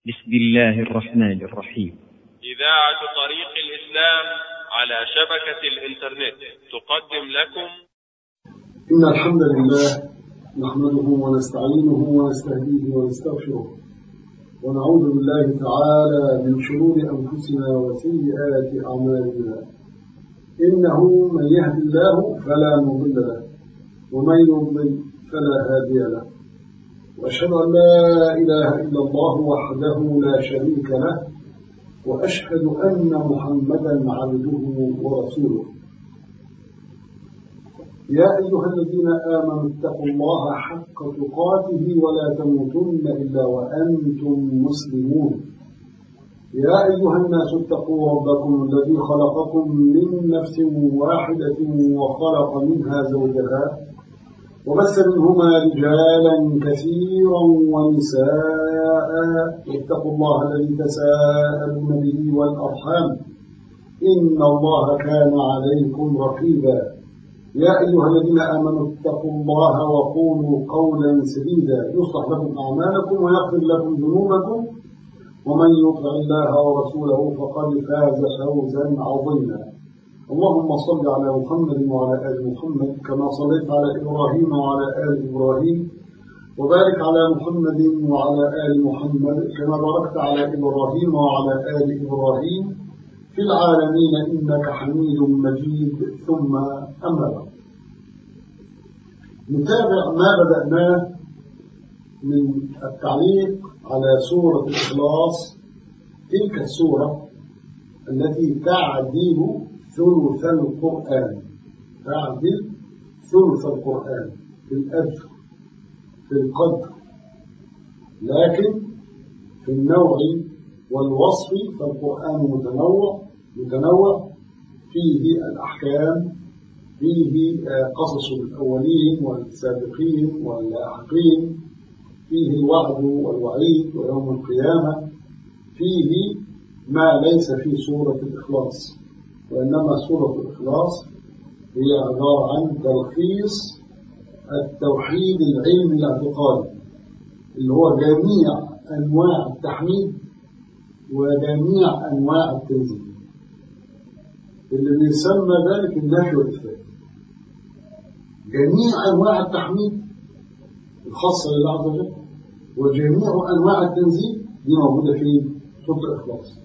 بسم الله الرحمن الرحيم إذاعة طريق الإسلام على شبكة الإنترنت تقدم لكم إن الحمد لله نحمده ونستعينه ونستهديه ونستغفره ونعوذ بالله تعالى من شرور أنفسنا وسيئات أعمالنا إنه من يهد الله فلا مضل له ومن يضلل فلا هادي له وأشهد أن لا إله إلا الله وحده لا شريك له وأشهد أن محمدا عبده ورسوله يا أيها الذين آمنوا اتقوا الله حق تقاته ولا تموتن إلا وأنتم مسلمون يا أيها الناس اتقوا ربكم الذي خلقكم من نفس واحدة وخلق منها زوجها وبث منهما رجالا كثيرا ونساء واتقوا الله الذي تساءلون به والأرحام إن الله كان عليكم رقيبا يا أيها الذين آمنوا اتقوا الله وقولوا قولا سديدا يصلح لكم أعمالكم ويغفر لكم ذنوبكم ومن يطع الله ورسوله فقد فاز فوزا عظيما اللهم صل على محمد وعلى آل محمد كما صليت على إبراهيم وعلى آل إبراهيم وبارك على محمد وعلى آل محمد كما باركت على إبراهيم وعلى آل إبراهيم في العالمين إنك حميد مجيد ثم أما بعد نتابع ما بدأناه من التعليق على سورة الإخلاص تلك السورة التي تعدل ثلث القرآن تعدل ثلث القرآن في الأجر في القدر لكن في النوع والوصف فالقرآن متنوع متنوع فيه الأحكام فيه قصص الأولين والسابقين واللاحقين فيه الوعد والوعيد ويوم القيامة فيه ما ليس في سورة الإخلاص وإنما سورة الإخلاص هي عبارة عن تلخيص التوحيد العلمي الاعتقادي اللي هو جميع أنواع التحميد وجميع أنواع التنزيل اللي بيسمى ذلك النفي والإثبات جميع أنواع التحميد الخاصة لله عز وجل وجميع أنواع التنزيل دي موجودة في سورة الإخلاص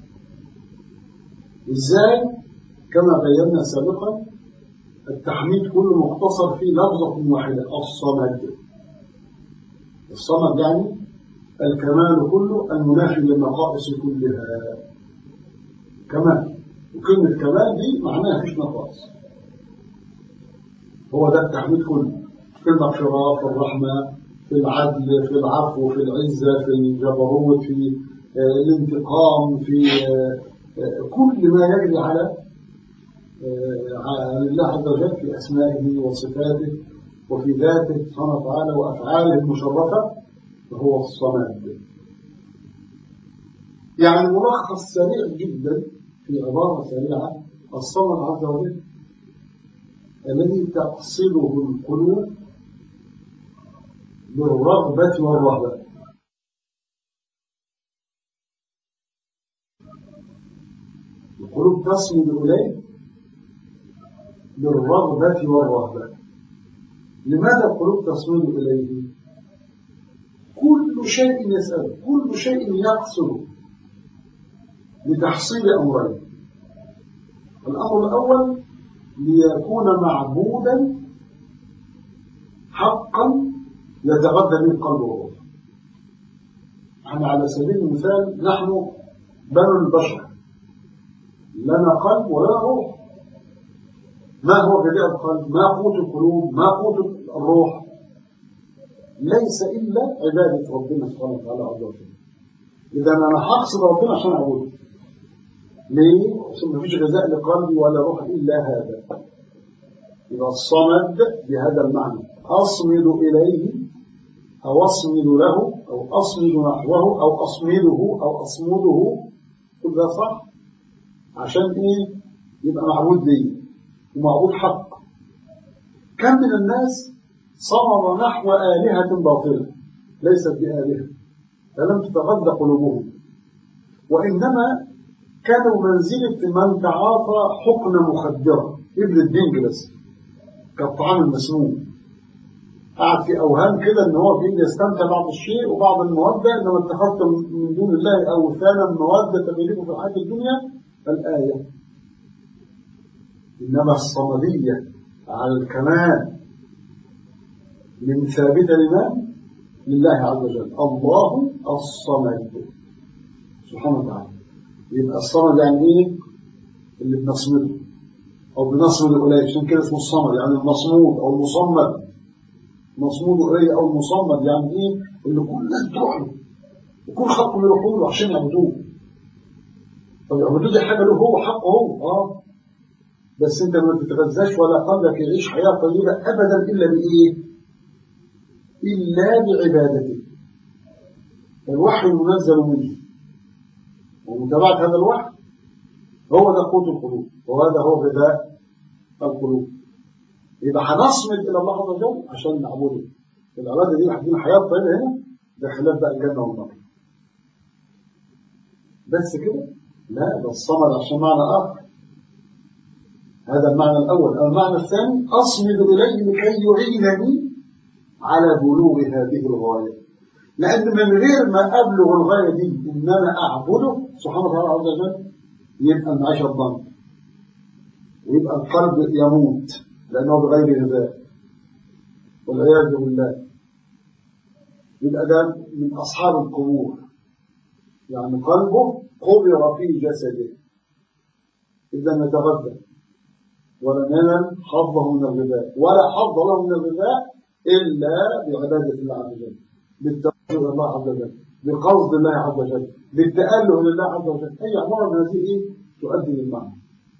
إزاي كما بينا سابقا التحميد كله مختصر في لفظة واحدة الصمد الصمد يعني الكمال كله المنافي للنقائص كلها كمال وكلمة كمال دي معناها فيش نقائص هو ده التحميد كله في المغفرة في الرحمة في العدل في العفو في العزة في الجبروت في الانتقام في كل ما يجري على لله عز وجل في أسمائه وصفاته وفي ذاته سبحانه وتعالى وأفعاله المشرفة فهو الصمد يعني ملخص سريع جدا في عبارة سريعة الصمد عز وجل الذي تقصده القلوب بالرغبة والرهبة القلوب تصمد إليه بالرغبة والرهبة لماذا القلوب تصمد إليه كل شيء يسأل كل شيء يقصد لتحصيل أمرين الأمر الأول ليكون معبودا حقا يتغذى من قلب الروح يعني على سبيل المثال نحن بنو البشر لنا قلب ولنا روح ما هو غذاء القلب ما قوت القلوب ما قوت الروح ليس إلا عبادة ربنا سبحانه وتعالى عز وجل إذا أنا هقصد ربنا عشان أعبده ليه؟ عشان ما فيش غذاء لقلبي ولا روح إلا هذا يبقى الصمد بهذا المعنى أصمد إليه أو أصمد له أو أصمد نحوه أو أصمده أو أصمده كل ده صح عشان إيه يبقى معبود ليه ومعبود حق كم من الناس صمد نحو آلهة باطلة ليست بآلهة فلم تتغذى قلوبهم وإنما كانوا منزلة من تعاطى حقنة مخدرة ابن الدنج بس كالطعام المسموم قاعد في أوهام كده إن هو بيجي يستمتع بعض الشيء وبعض المودة إنما اتخذت من دون الله أوثانا مودة تبينه في الحياة الدنيا الآية إنما الصمدية على الكمال من ثابتة لمن؟ لله عز وجل الله الصمد سبحانه وتعالى يبقى الصمد يعني ايه اللي بنصمده او بنصمد اليه عشان كده اسمه الصمد يعني المصمود او المصمد مصمود اليه او المصمد يعني ايه اللي كل الناس تروح له وكل خلقهم يروحوا له عشان يعبدوه طب يعبدوه دي حاجه له هو حقه هو اه بس انت ما تتغذاش ولا قلبك يعيش حياه طيبه ابدا الا بايه؟ الا بعبادته الوحي المنزل منه ومتابعة هذا الوحي هو ده قوت القلوب وهذا هو غذاء القلوب يبقى هنصمد إلى الله عز وجل عشان نعبده العبادة دي هتدينا حياة طيبة هنا ده خلاف بقى الجنة والنار بس كده لا ده الصمد عشان معنى آخر هذا المعنى الأول المعنى الثاني أصمد إليه لكي يعينني على بلوغ هذه الغاية لأن من غير ما أبلغ الغاية دي إن أنا أعبده سبحانه وتعالى عز وجل يبقى المعيشة الضنك ويبقى القلب يموت لأنه بغير غذاء والعياذ بالله يبقى ده من أصحاب القبور يعني قلبه قبر في جسده إذا نتغذى ولا ننال حظه من الغذاء ولا حظ له من الغذاء إلا بعبادة الله عز وجل بالتوجه إلى الله عز وجل بقصد الله عز وجل بالتأله لله عز وجل أي عبارة من هذه إيه؟ تؤدي للمعنى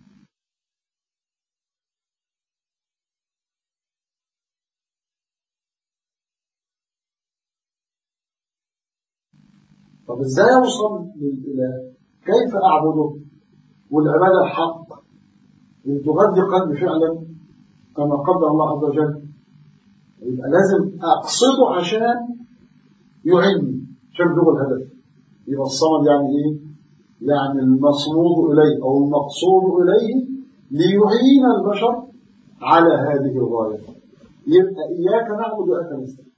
طب ازاي اوصل للاله كيف اعبده والعباده الحق اللي تغذي قلبي فعلا كما قدر الله عز وجل يبقى لازم اقصده عشان يعني عشان بلوغ الهدف يبقى الصمد يعني ايه يعني المصمود اليه او المقصود اليه ليعين البشر على هذه الغايه يبقى اياك نعبد واياك نستعين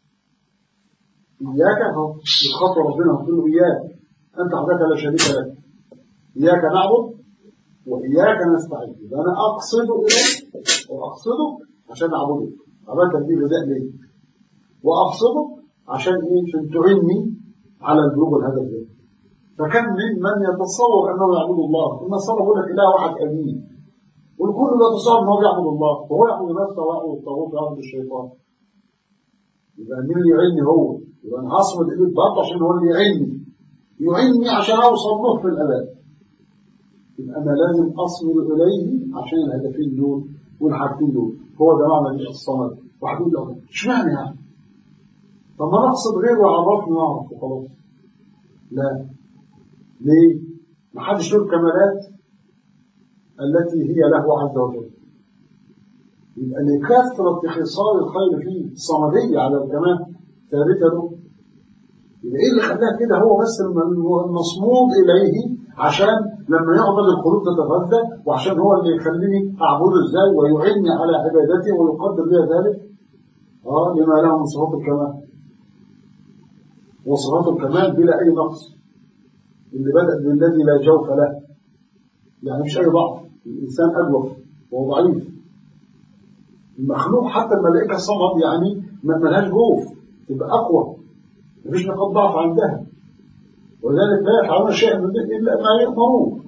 إياك أهو الخطوة ربنا هتقول له إياك أنت حضرتك لا شريك لك إياك نعبد وإياك نستعين يبقى أنا أقصد إليك وأقصده عشان أعبدك عبادتك دي غذاء ليك وأقصده عشان إيه؟ عشان تعني على البلوغ الهدف ده فكم من من يتصور أنه يعبد الله النصارى يقول لك إله واحد أمين والكل يتصور أنه يعبد الله وهو يعبد نفسه ويعبد الطاغوت ويعبد الشيطان يبقى مين اللي يعيني هو يبقى انا هصمد ايدي برضه عشان هو اللي يعيني يعيني عشان اوصل له في الاباد يبقى انا لازم اصمد اليه عشان الهدفين دول والحاجتين دول هو ده معنى الصمد واحد يقول له اشمعنى يعني طب ما نقصد غيره وعرفني نعرف وخلاص لا ليه ما حدش له الكمالات التي هي له عز وجل يبقى لكثرة خصال الخير فيه صمدية على الكمال ثابتة له يبقى ايه اللي خلاها كده هو بس المصمود اليه عشان لما يعضل القلوب تتغذى وعشان هو اللي يخليني اعبده ازاي ويعني على عبادته ويقدر لي ذلك اه لما له من صفات الكمال وصفات الكمال بلا اي نقص اللي بدأ بالذي لا جوف له يعني مش اي ضعف الانسان اجوف وهو ضعيف المخلوق حتى الملائكه صمد يعني ما ملهاش جوف تبقى اقوى مفيش نقاط ضعف عندها ولذلك لا يفعلون شيئا من ذلك الا ما يامرون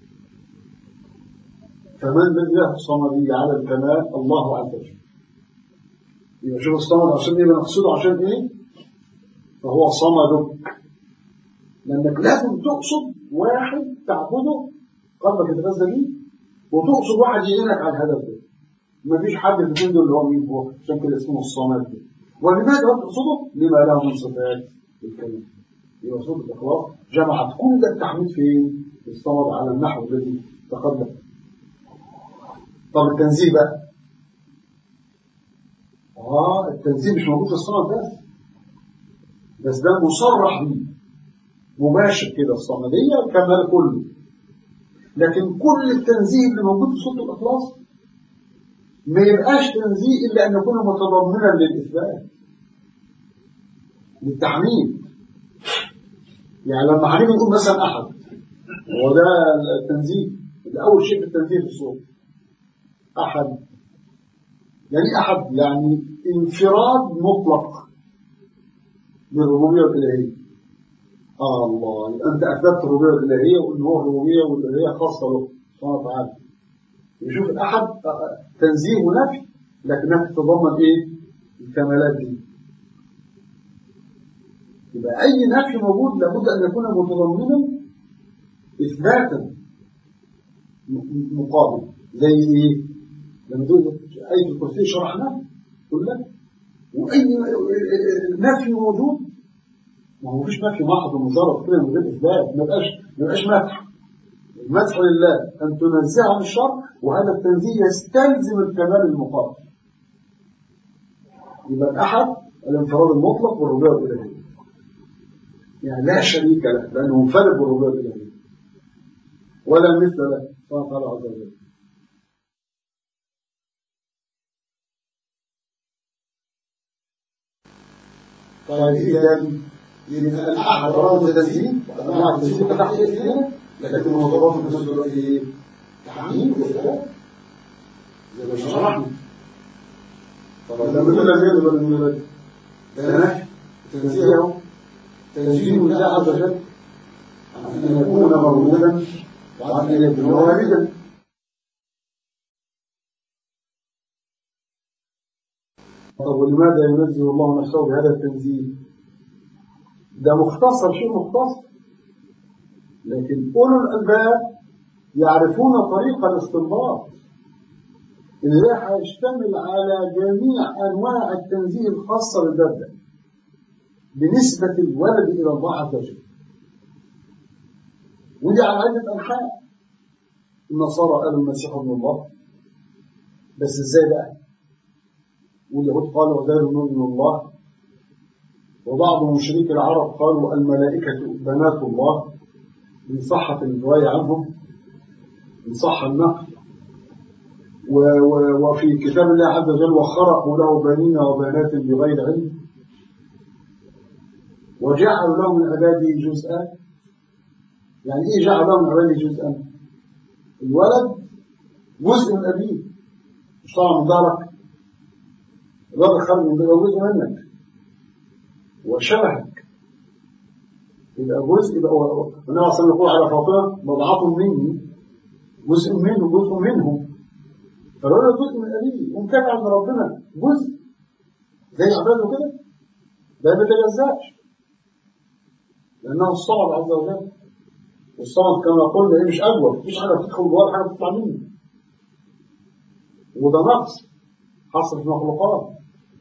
فمن الذي له الصمدية على الكمال الله عز وجل يبقى شوف الصمد عشان ايه بنقصده عشان ايه فهو صمدك لانك لازم تقصد واحد تعبده قلبك يتغذى بيه وتقصد واحد يعينك على الهدف ده مفيش حد في الاثنين دول اللي هو مين هو عشان كده اسمه الصمد ولماذا تقصده؟ لما له من صفات الكلمة يبقى صوت الإخلاص جمعت كل التحميد فين؟ في الصمد على النحو الذي تقدم طب التنزيه بقى اه التنزيه مش موجود في الصمد بس بس ده مصرح بيه مباشر كده الصمدية كمال كله لكن كل التنزيه اللي موجود في سورة الإخلاص ما يبقاش تنزيه إلا أن يكون متضمنا للإثبات للتحميد يعني لما حبيبي نقول مثلا أحد هو ده التنزيه ده أول شيء في التنزيه في الصورة أحد يعني أحد يعني انفراد مطلق بالربوبية الإلهية آه الله أنت أثبتت الربوبية الإلهية وإن هو الربوبية والإلهية خاصة له سبحانه وتعالى يشوف الأحد تنزيه ونفي لكنها تتضمن إيه؟ الكمالات دي يبقى أي نفي موجود لابد أن يكون متضمنا إثباتا مقابل زي إيه؟ لما تقول آية الكرسي شرحناها كلها وأي نفي موجود ما هو فيش نفي محض ومجرد كده من غير إثبات ما يبقاش ما يبقاش مدح المدح لله أن تنزه عن الشر وهذا التنزيه يستلزم الكمال المقابل يبقى الأحد الانفراد المطلق والربوبية الإلهية يعني لا شريك له لأنه منفرد بالربوبية الإلهية ولا مثل له سبحانه وتعالى عز وجل طيب إذا يبقى الأحد رغم التنزيه أنواع التنزيه تحت إثنين لكن الموضوعات في نفس الوقت إيه؟ تحميل وإثبات زي ما شرحنا طب لما نقول لم يلد ولم يولد ده نفي تنزيه اهو تنزيه الله عز وجل عن أن يكون مولودا وعن أن يكون والدا طب ولماذا ينزه الله نفسه بهذا التنزيه؟ ده مختصر شيء مختصر لكن أولو الألباب يعرفون طريق الاستنباط اللي هيشتمل على جميع أنواع التنزيه الخاصة بالباب ده بنسبة الولد إلى الله عز وجل ودي على عدة أنحاء النصارى قالوا المسيح ابن الله بس ازاي بقى؟ واليهود قالوا عزير ابن الله وبعض مشركي العرب قالوا الملائكة بنات الله من صحة الرواية عنهم من صح النقل وفي كتاب الله عز وجل وخرقوا له بنين وبنات بغير علم وجعلوا له من عباده جزءا يعني ايه جعل له من عباده جزءا الولد جزء من ابيه مش طبعا من دارك الولد خرج من دارك جزء منك وشبهك يبقى جزء يبقى النبي صلى الله عليه وسلم يقول على فاطمه بضعه مني جزء منه جزء منه فالولد جزء من ابيه ومتابع من ربنا جزء زي عباده كده ده ما يتجزاش لانه الصمد عز وجل والصمد كما قلنا ايه مش اجوب مفيش حاجه بتدخل جوه حاجه بتطلع منه وده نقص حصل في المخلوقات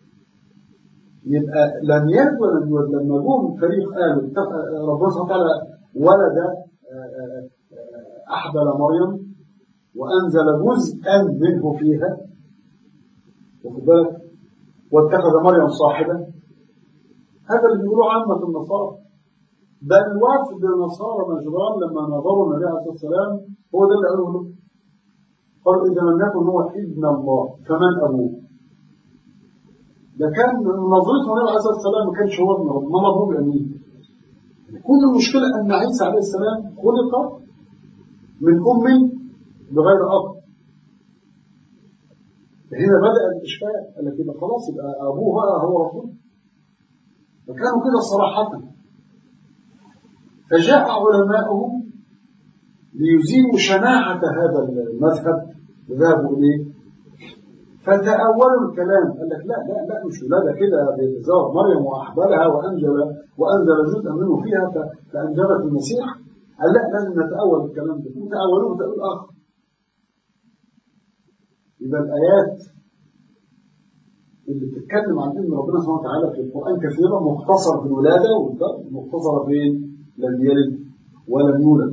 يبقى لم يلد ولم يولد لما جم فريق قالوا ربنا سبحانه وتعالى ولد احبل مريم وانزل جزءا منه فيها واخد بالك واتخذ مريم صاحبه هذا اللي بيقولوه عامه النصارى بل وفد نصارى نجران لما نظروا النبي عليه الصلاه والسلام هو ده اللي قالوا له قالوا اذا لم يكن هو ابن الله فمن ابوه ده كان نظرته النبي عليه الصلاه والسلام ما كانش هو ابن ربنا ما ابوه بامين كل المشكله ان عيسى عليه السلام خلق من ام بغير اب هنا بدا الاشكال قال لك يبقى خلاص يبقى ابوه بقى هو ربنا فكانوا كده صراحه فجاء علماؤه ليزيلوا شناعة هذا المذهب وذهبوا إليه فتأولوا الكلام قال لك لا لا لا مش ولادة كده بيتزوج مريم وأحبلها وأنزل وأنزل جزءا منه فيها فأنجبت المسيح قال لا لازم نتأول الكلام ده وتأولوه تأويل آخر يبقى الآيات اللي بتتكلم عن ان ربنا سبحانه وتعالى في القرآن كثيرا مختصر في الولادة ومختصرة فين؟ لم يلد ولم يولد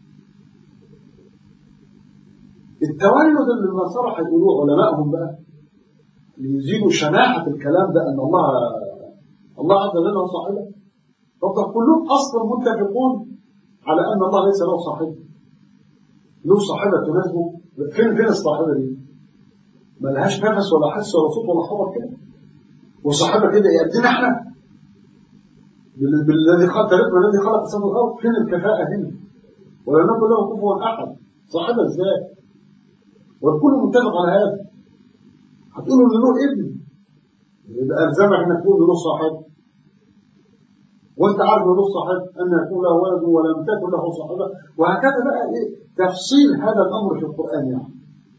التولد اللي النصارى هيقولوه علمائهم بقى ليزيلوا شناعة الكلام ده أن الله الله عز وجل هو صاحبه طب كلهم اصلا متفقون على ان الله ليس له صاحب له صاحبه تناسبه فين فين الصاحبه دي؟ ما لهاش نفس ولا حس ولا صوت ولا خبر كده وصاحبه كده يأدينا احنا بال- بالذي خلق رتم الذي خلق السماء والارض فين الكفاءه هنا؟ ولا نقول له كفوا احد صاحبه ازاي؟ والكل متفق على هذا هتقولوا ان له ابن يبقى الزمك انك تقول له صاحب وانت عارف له صاحب ان يكون له ولد ولم تكن له صاحبه وهكذا بقى ايه تفصيل هذا الامر في القران يعني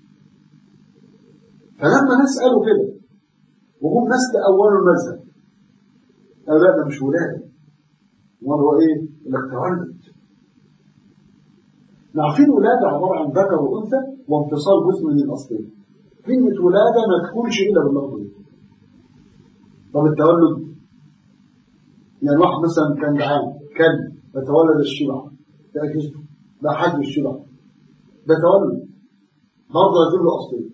فلما نساله كده وهم ناس تاولوا المذهب قالوا لا ده مش ولاده امال هو ايه؟ انك تولد عارفين ولاده عباره عن ذكر وانثى وانفصال جزء من الاصلين كلمه ولاده ما تكونش الا باللفظ ده طب التولد يعني واحد مثلا كان جعان كلب فتولد الشبع ده أكيد ده حد الشبع ده تولد برضه لازم له اصلين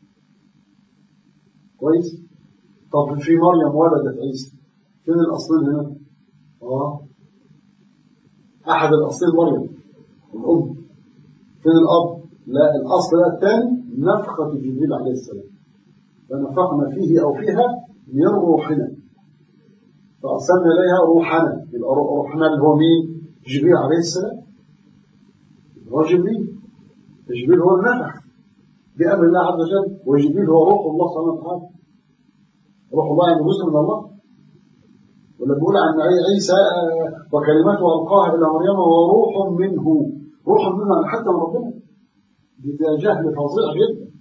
كويس طب في مريم ولدت عيسى فين الاصلين هنا اه احد الاصلين مريم الام فين الاب لا الاصل بقى الثاني نفخه جبريل عليه السلام فنفخنا فيه او فيها من روحنا فارسلنا اليها روحنا يبقى روحنا اللي هو مين جبريل عليه السلام هو جبريل جبريل هو النفخ بأمر الله عز وجل وجبريل هو روح الله سبحانه وتعالى روح الله يعني جزء من الله ولا بيقول عن عيسى وكلمته ألقاها إلى مريم وروح منه روح منه يعني حتى من ربنا دي ده جهل فظيع جدا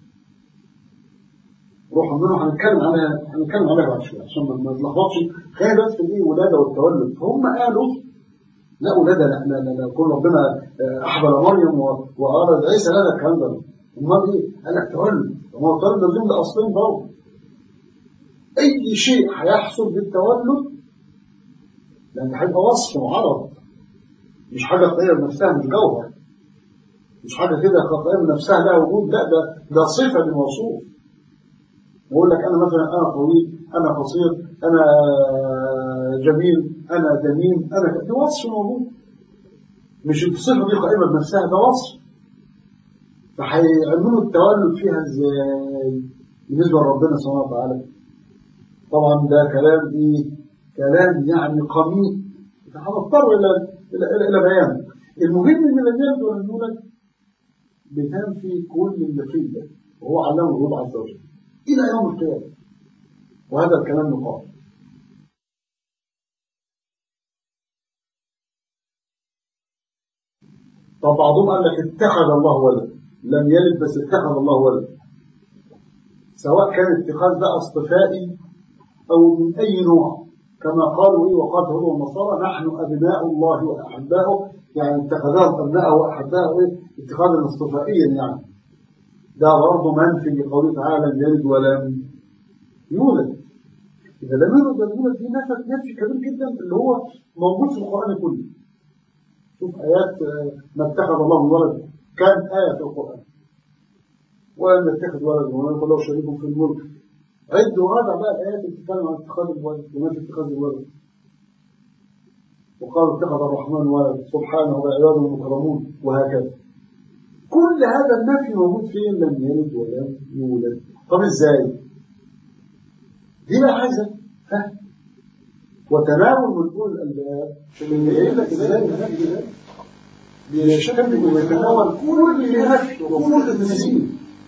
روح منه هنتكلم عليها هنتكلم عليها بعد شويه عشان ما نتلخبطش خلينا بس في الايه ولاده والتولد هم قالوا لا ولاده لا لا لا, لا كل ربنا احبل مريم واراد عيسى لا ده الكلام ده امال ايه؟ قال لك تولد ما هو التولد لازم ده اصلين برضه اي شيء هيحصل بالتولد لان هيبقى وصف وعرض مش حاجه قائمه بنفسها مش جوهر مش حاجه كده قائمه بنفسها لها وجود لا ده ده صفه للموصوف بقول لك انا مثلا انا طويل انا قصير انا جميل انا دميم انا دي وصف موجود مش الصفه دي قائمه بنفسها ده وصف فهيعملوا التولد فيها ازاي بالنسبه لربنا سبحانه وتعالى طبعا ده كلام ايه كلام يعني قميء هنضطر الى الى الى, إلى بيان المهم ان الذي يبدو ان لك بتنفي كل اللي فيه ده وهو علمه الغيوب عز وجل إلى يوم القيامة وهذا الكلام يقال طب بعضهم قال لك اتخذ الله ولد لم يلد بس اتخذ الله ولد سواء كان اتخاذ ده اصطفائي او من اي نوع كما قالوا ايه وقال هو النصارى نحن ابناء الله واحباؤه يعني اتخذهم ابناءه واحباؤه ايه اتخاذا اصطفائيا يعني ده برضه منفي لقوله تعالى لم يلد ولم يولد إذا لم يولد ولم يولد دي نفس نفي كبير جدا اللي هو موجود في القرآن كله شوف آيات ما اتخذ الله من ولد كم آية في القرآن ولم يتخذ ولد ولم يكن له شريك في الملك عد وراجع بقى الآيات اللي بتتكلم عن اتخاذ الولد وما في اتخاذ الولد وقالوا اتخذ الرحمن ولد سبحانه وعباده المكرمون وهكذا كل هذا النفي موجود فين لم يلد ولم يولد طب ازاي دي بقى عايزه فهم وتناول من كل الالباب اللي جاي لك ازاي النفي ده بيشتمل ويتناول كل نفي وكل تنزيل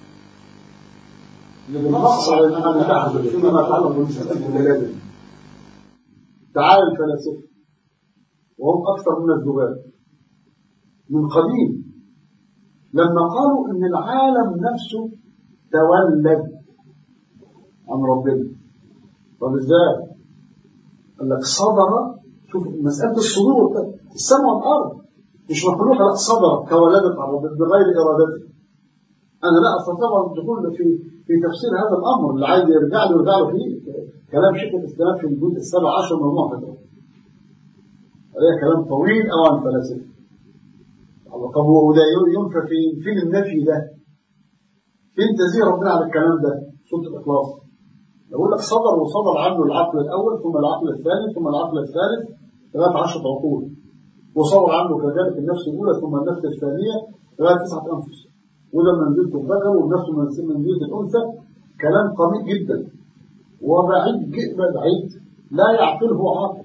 للنص على ان تحدث فيما يتعلق بمساله الولاده تعال الفلاسفه وهم اكثر من الذباب من قديم لما قالوا ان العالم نفسه تولد عن ربنا طب ازاي قال لك صدر شوف مساله الصدور السماء والارض مش مخلوقه لا صدرت تولدت عن ربنا بغير ارادته انا لا استطيع الدخول في في تفسير هذا الامر اللي عايز يرجع له يرجع له فيه كلام شيخ الاسلام في الجزء السابع عشر من مجموعه فتاوى عليه كلام طويل قوي عن الفلاسفه طب وده ينفى في فين النفي ده فين تزيه ربنا على الكلام ده سوره الاخلاص يقول لك صدر وصدر عنه العقل الاول ثم العقل الثاني ثم العقل الثالث لغايه 10 عقول وصور عنه كذلك النفس الاولى ثم النفس الثانيه لغايه تسعه انفس وده منزله الذكر والنفس منزله الانثى كلام قميء جدا وبعيد جدا بعيد لا يعقله عاقل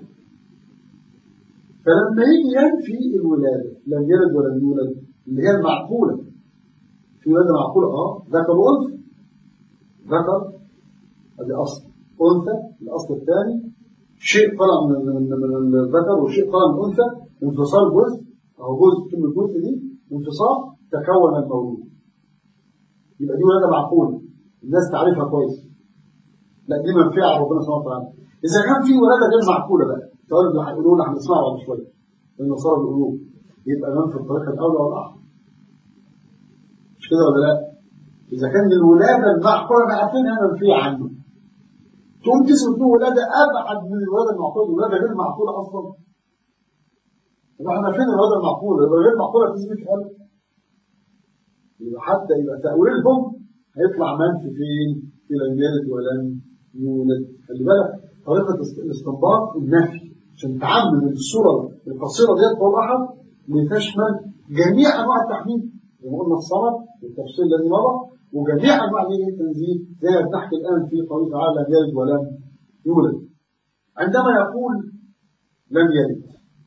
فلما يجي ينفي الولاده لم يلد ولم يولد اللي هي المعقوله في ولاده معقوله اه ذكر وانثى ذكر ادي اصل انثى الاصل الثاني شيء طلع من من الذكر وشيء طلع من الانثى انفصال جزء او جزء من الجزء دي انفصال تكون المولود يبقى دي ولاده معقوله الناس تعرفها كويس لا دي منفيه على ربنا سبحانه وتعالى اذا كان في ولاده غير معقوله بقى التوالد اللي هيقولوا لنا هنسمعه بعد شويه النصارى بيقولوه يبقى من في الطريق الاولى والاحرى مش كده ولا لا؟ اذا كان الولاده المعقوله احنا عارفينها منفيه عنه تقوم تثبت له ولاده ابعد من الولاده المعقوله الولاده غير معقوله اصلا يبقى احنا فين الولاده المعقوله يبقى غير معقوله تثبت قلب يبقى حتى يبقى تاويلهم هيطلع منفي فين؟ في لم يلد ولم يولد خلي بالك طريقه الاستنباط النفي عشان تعمم الصوره القصيره ديت والراحه لتشمل جميع انواع التحميل زي ما قلنا الصمد والتفصيل الذي مضى وجميع انواع التنزيل زي ما بنحكي الان في قوله تعالى لم يلد ولم يولد عندما يقول لم يلد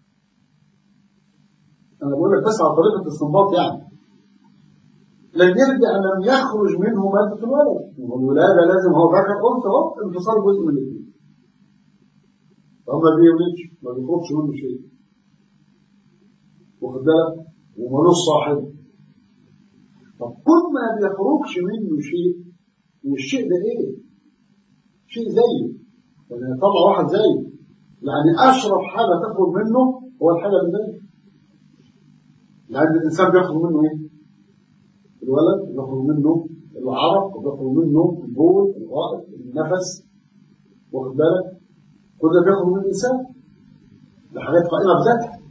انا بقول لك بس على طريقه الاستنباط يعني لم يلد يعني لم يخرج منه ماده الولد والولاده لازم هو ذكر انثى اهو انفصال جزء من الاثنين فهو ما بيولدش ما بيخرجش منه شيء واخد بالك ومالوش صاحب طب كل ما بيخرجش منه شيء والشيء ده ايه؟ شيء زيه يعني طبعا واحد زيه يعني اشرف حاجه تخرج منه هو الحاجه اللي زيه لان الانسان بيخرج منه ايه؟ الولد بيخرج منه العرق وبيخرج منه البول الغائط النفس واخد بالك كل ده بيخرج من الانسان ده حاجات قائمه بذاتها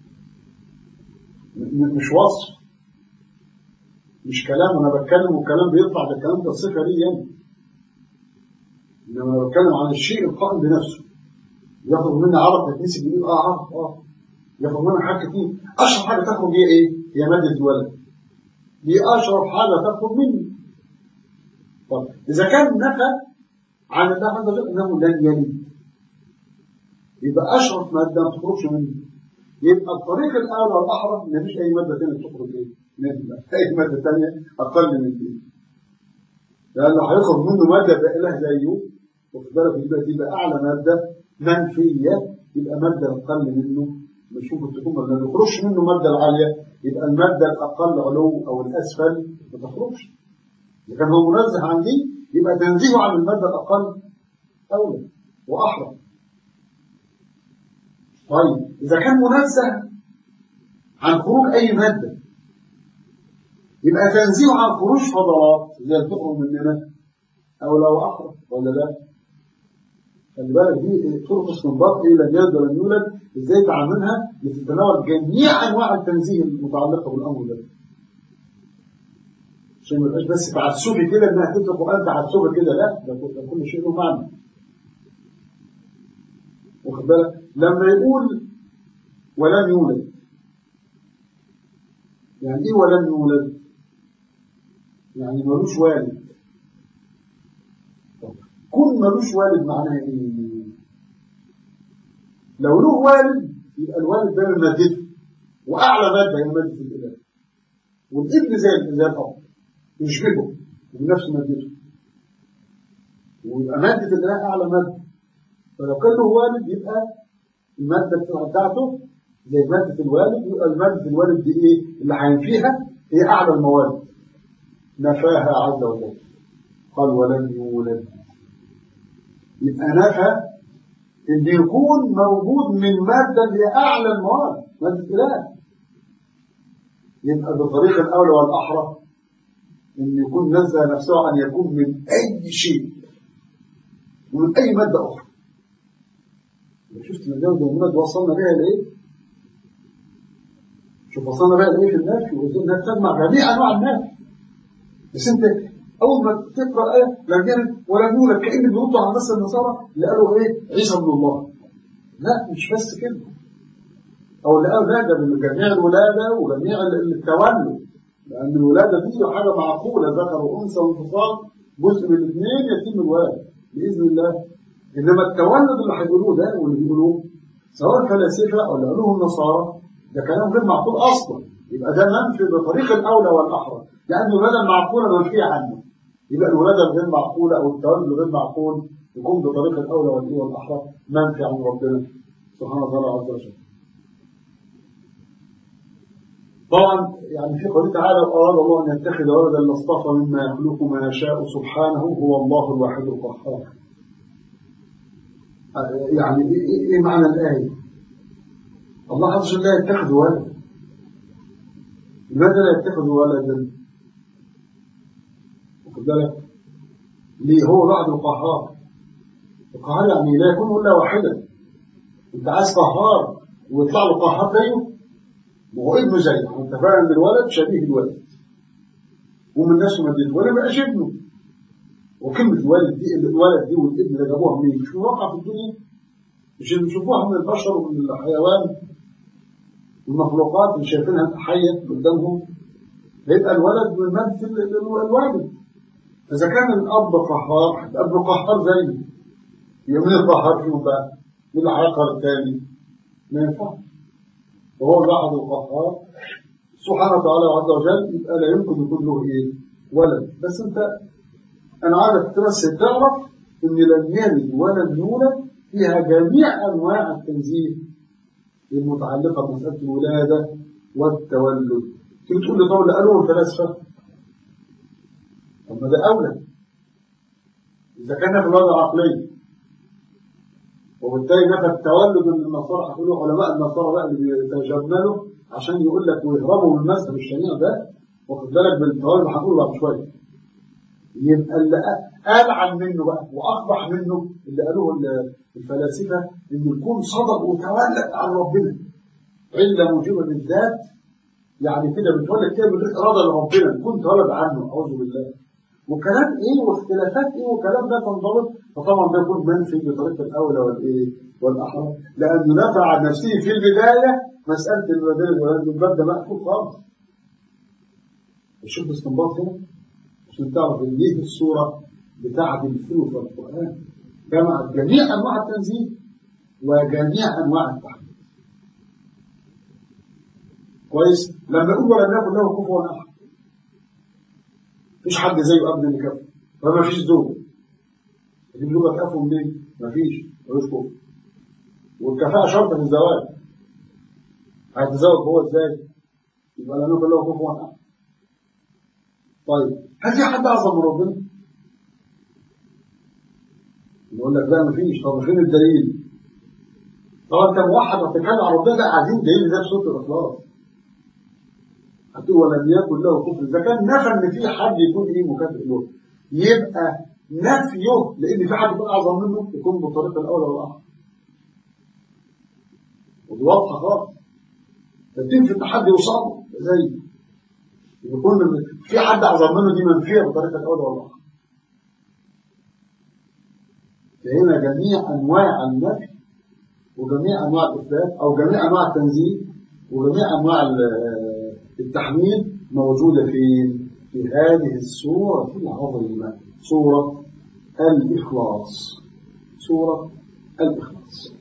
مش وصف مش كلام انا بتكلم والكلام بيطلع ده الكلام ده صفه لي يعني انما انا بتكلم عن الشيء القائم بنفسه ياخد مني عرق يتنسي بيقول اه عرق اه ياخد مني حاجه كتير اشرف حاجه تخرج هي ايه؟ هي ماده الولد دي اشرف حاجه تخرج مني طب اذا كان نفى عن الله عز وجل انه لن يلد يبقى اشرف ماده ما تخرجش منه يبقى الطريق الاعلى والاحرى ما فيش اي ماده ثانيه تخرج ايه؟ منه اي ماده ثانيه اقل من دي لانه هيخرج منه ماده بقى زيه واخد بالك يبقى تبقى اعلى ماده منفيه يبقى ماده اقل منه مش ممكن تكون ما بيخرجش منه الماده العاليه يبقى الماده الاقل علو او الاسفل ما تخرجش اذا كان هو منزه عن دي يبقى تنزيهه عن الماده الاقل اولى واحرى طيب اذا كان منزه عن خروج اي ماده يبقى تنزيهه عن خروج فضلات زي اللي بتخرج مننا اولى واحرى ولا لا؟ خلي بالك دي طرق استنباط ايه لم يلد ولم يولد ازاي تعاملها لتتناول جميع انواع التنزيه المتعلقه بالامر ده عشان ما يبقاش بس تعسفي كده انها تكتب القران تعسفي كده لا ده كل شيء له معنى واخد بالك لما يقول ولم يولد يعني ايه ولم يولد يعني ملوش والد كون ملوش والد معناها ايه لو له والد يبقى الوالد ده من مادته واعلى ماده هي ماده الاله والابن زي زي الاب يشبهه بنفس مادته ويبقى ماده الاله اعلى ماده فلو كان له والد يبقى الماده بتاعته زي ماده الوالد يبقى الماده الوالد دي ايه اللي هينفيها هي اعلى المواد نفاها عز وجل قال ولم يولد يبقى نفى ان يكون موجود من مادة اللي اعلى المواد مادة اله يبقى بالطريق الاولى والاحرى ان يكون نزه نفسه ان يكون من اي شيء ومن اي مادة اخرى شفت الجودة والمادة وصلنا بها لايه شوف وصلنا بها لايه في النفي وازاي تجمع جميع انواع النفي بس انت اول ما تقرا ايه لم يلد ولم يولد كان بيردوا على الناس النصارى اللي قالوا ايه عيسى ابن الله لا مش بس كده أو اللي أولادة من جميع الولادة وجميع التولد لأن الولادة دي حاجة معقولة ذكر وأنثى وانفصال جزء من الاثنين يتم الولد بإذن الله إنما التولد اللي هيقولوه ده واللي بيقولوه سواء الفلاسفة أو اللي قالوه النصارى ده كلام غير معقول أصلا يبقى ده منفي بطريق الأولى والأحرى لأن الولادة المعقولة منفية عنه يبقى الولادة الغير معقولة أو التولد الغير معقول يكون بطريق الأولى والأحرى منفي عن ربنا سبحانه وتعالى عز وجل طبعا يعني في قوله تعالى أراد الله أن يتخذ ولدا لاصطفى مما يخلق ما يشاء سبحانه هو الله الواحد القهار يعني إيه, إيه معنى الآية الله عز وجل لا يتخذ ولدا لماذا لا يتخذ ولدا واخد بالك ليه هو الواحد القهار القهار يعني لا يكون إلا واحدا انت عايز قهار ويطلع له قهار زيه ما هو ابنه زيه انت فاهم ان الولد شبيه الولد ومن الناس مدينه ولا بقاش ابنه وكلمة الولد دي الولد دي والابن ده جابوها منين؟ مش واقع في الدنيا مش اللي بيشوفوها من البشر ومن الحيوان والمخلوقات اللي شايفينها حية قدامهم هيبقى الولد بيمثل الوالد فإذا كان الأب قهار الأب قهار زيه يبقى مين القهار فيهم بقى؟ مين اللي هيقهر الثاني؟ ما ينفعش وهو الواحد القهار سبحانه وتعالى عز وجل يبقى لا يمكن يكون له ايه؟ ولد بس انت انا عايزك بس تعرف ان لم يلد ولم يولد فيها جميع انواع التنزيه المتعلقه بمساله الولاده والتولد تيجي تقول لي طب اللي قالوه الفلاسفه طب ما ده اولى اذا كان في الوضع العقلي وبالتالي نفى التولد اللي النصارى هيقولوا علماء النصارى بقى اللي بيتجملوا عشان يقول لك ويهربوا من المذهب الشنيع ده واخد بالك بالتولد اللي هنقوله بعد شويه يبقى اللي ألعن منه بقى وأقبح منه اللي قالوه الفلاسفة إن الكون صدق وتولد عن ربنا علة موجبة بالذات يعني كده بتولد كده من إرادة لربنا الكون تولد عنه أعوذ بالله وكلام إيه واختلافات إيه وكلام ده تنضبط فطبعا ده يكون منفي بطريقة الأولى والإيه والأحرى لأنه نفع عن نفسه في البداية مسألة الولادين والولاد الباب ده مقفول خالص شوف الاستنباط هنا عشان تعرف ان ليه الصورة بتاعت الثلث في القرآن جمعت جميع أنواع التنزيل وجميع أنواع التحديد كويس لما يقول ولم يكن له كفوا أحد مفيش حد زيه أبدا يكفي فما فيش زوج تجيب له كفه منين؟ مفيش ملوش كفو والكفاءة شرط في الزواج هيتزوج هو ازاي؟ يبقى لم يكن له كفوا أحد طيب هل في حد أعظم من ربنا؟ يقول لك لا مفيش طب فين الدليل؟ طب انت موحد وتتكلم عن ربنا ده عايزين دليل ده في سوره الاخلاص هتقول ولم يكن له كفر اذا كان نفى ان في حد يكون ايه مكافئ له يبقى نفيه لان في حد يكون اعظم منه يكون بالطريقه الاولى والاخر ودي واضحه خالص فتنفي التحدي وصعب زي يكون في حد اعظم منه دي منفيه بالطريقه الاولى والاخر فهنا جميع انواع النفي وجميع انواع الاثبات او جميع انواع التنزيل وجميع انواع التحميد موجوده في في هذه السوره العظيمه سوره الاخلاص سوره الاخلاص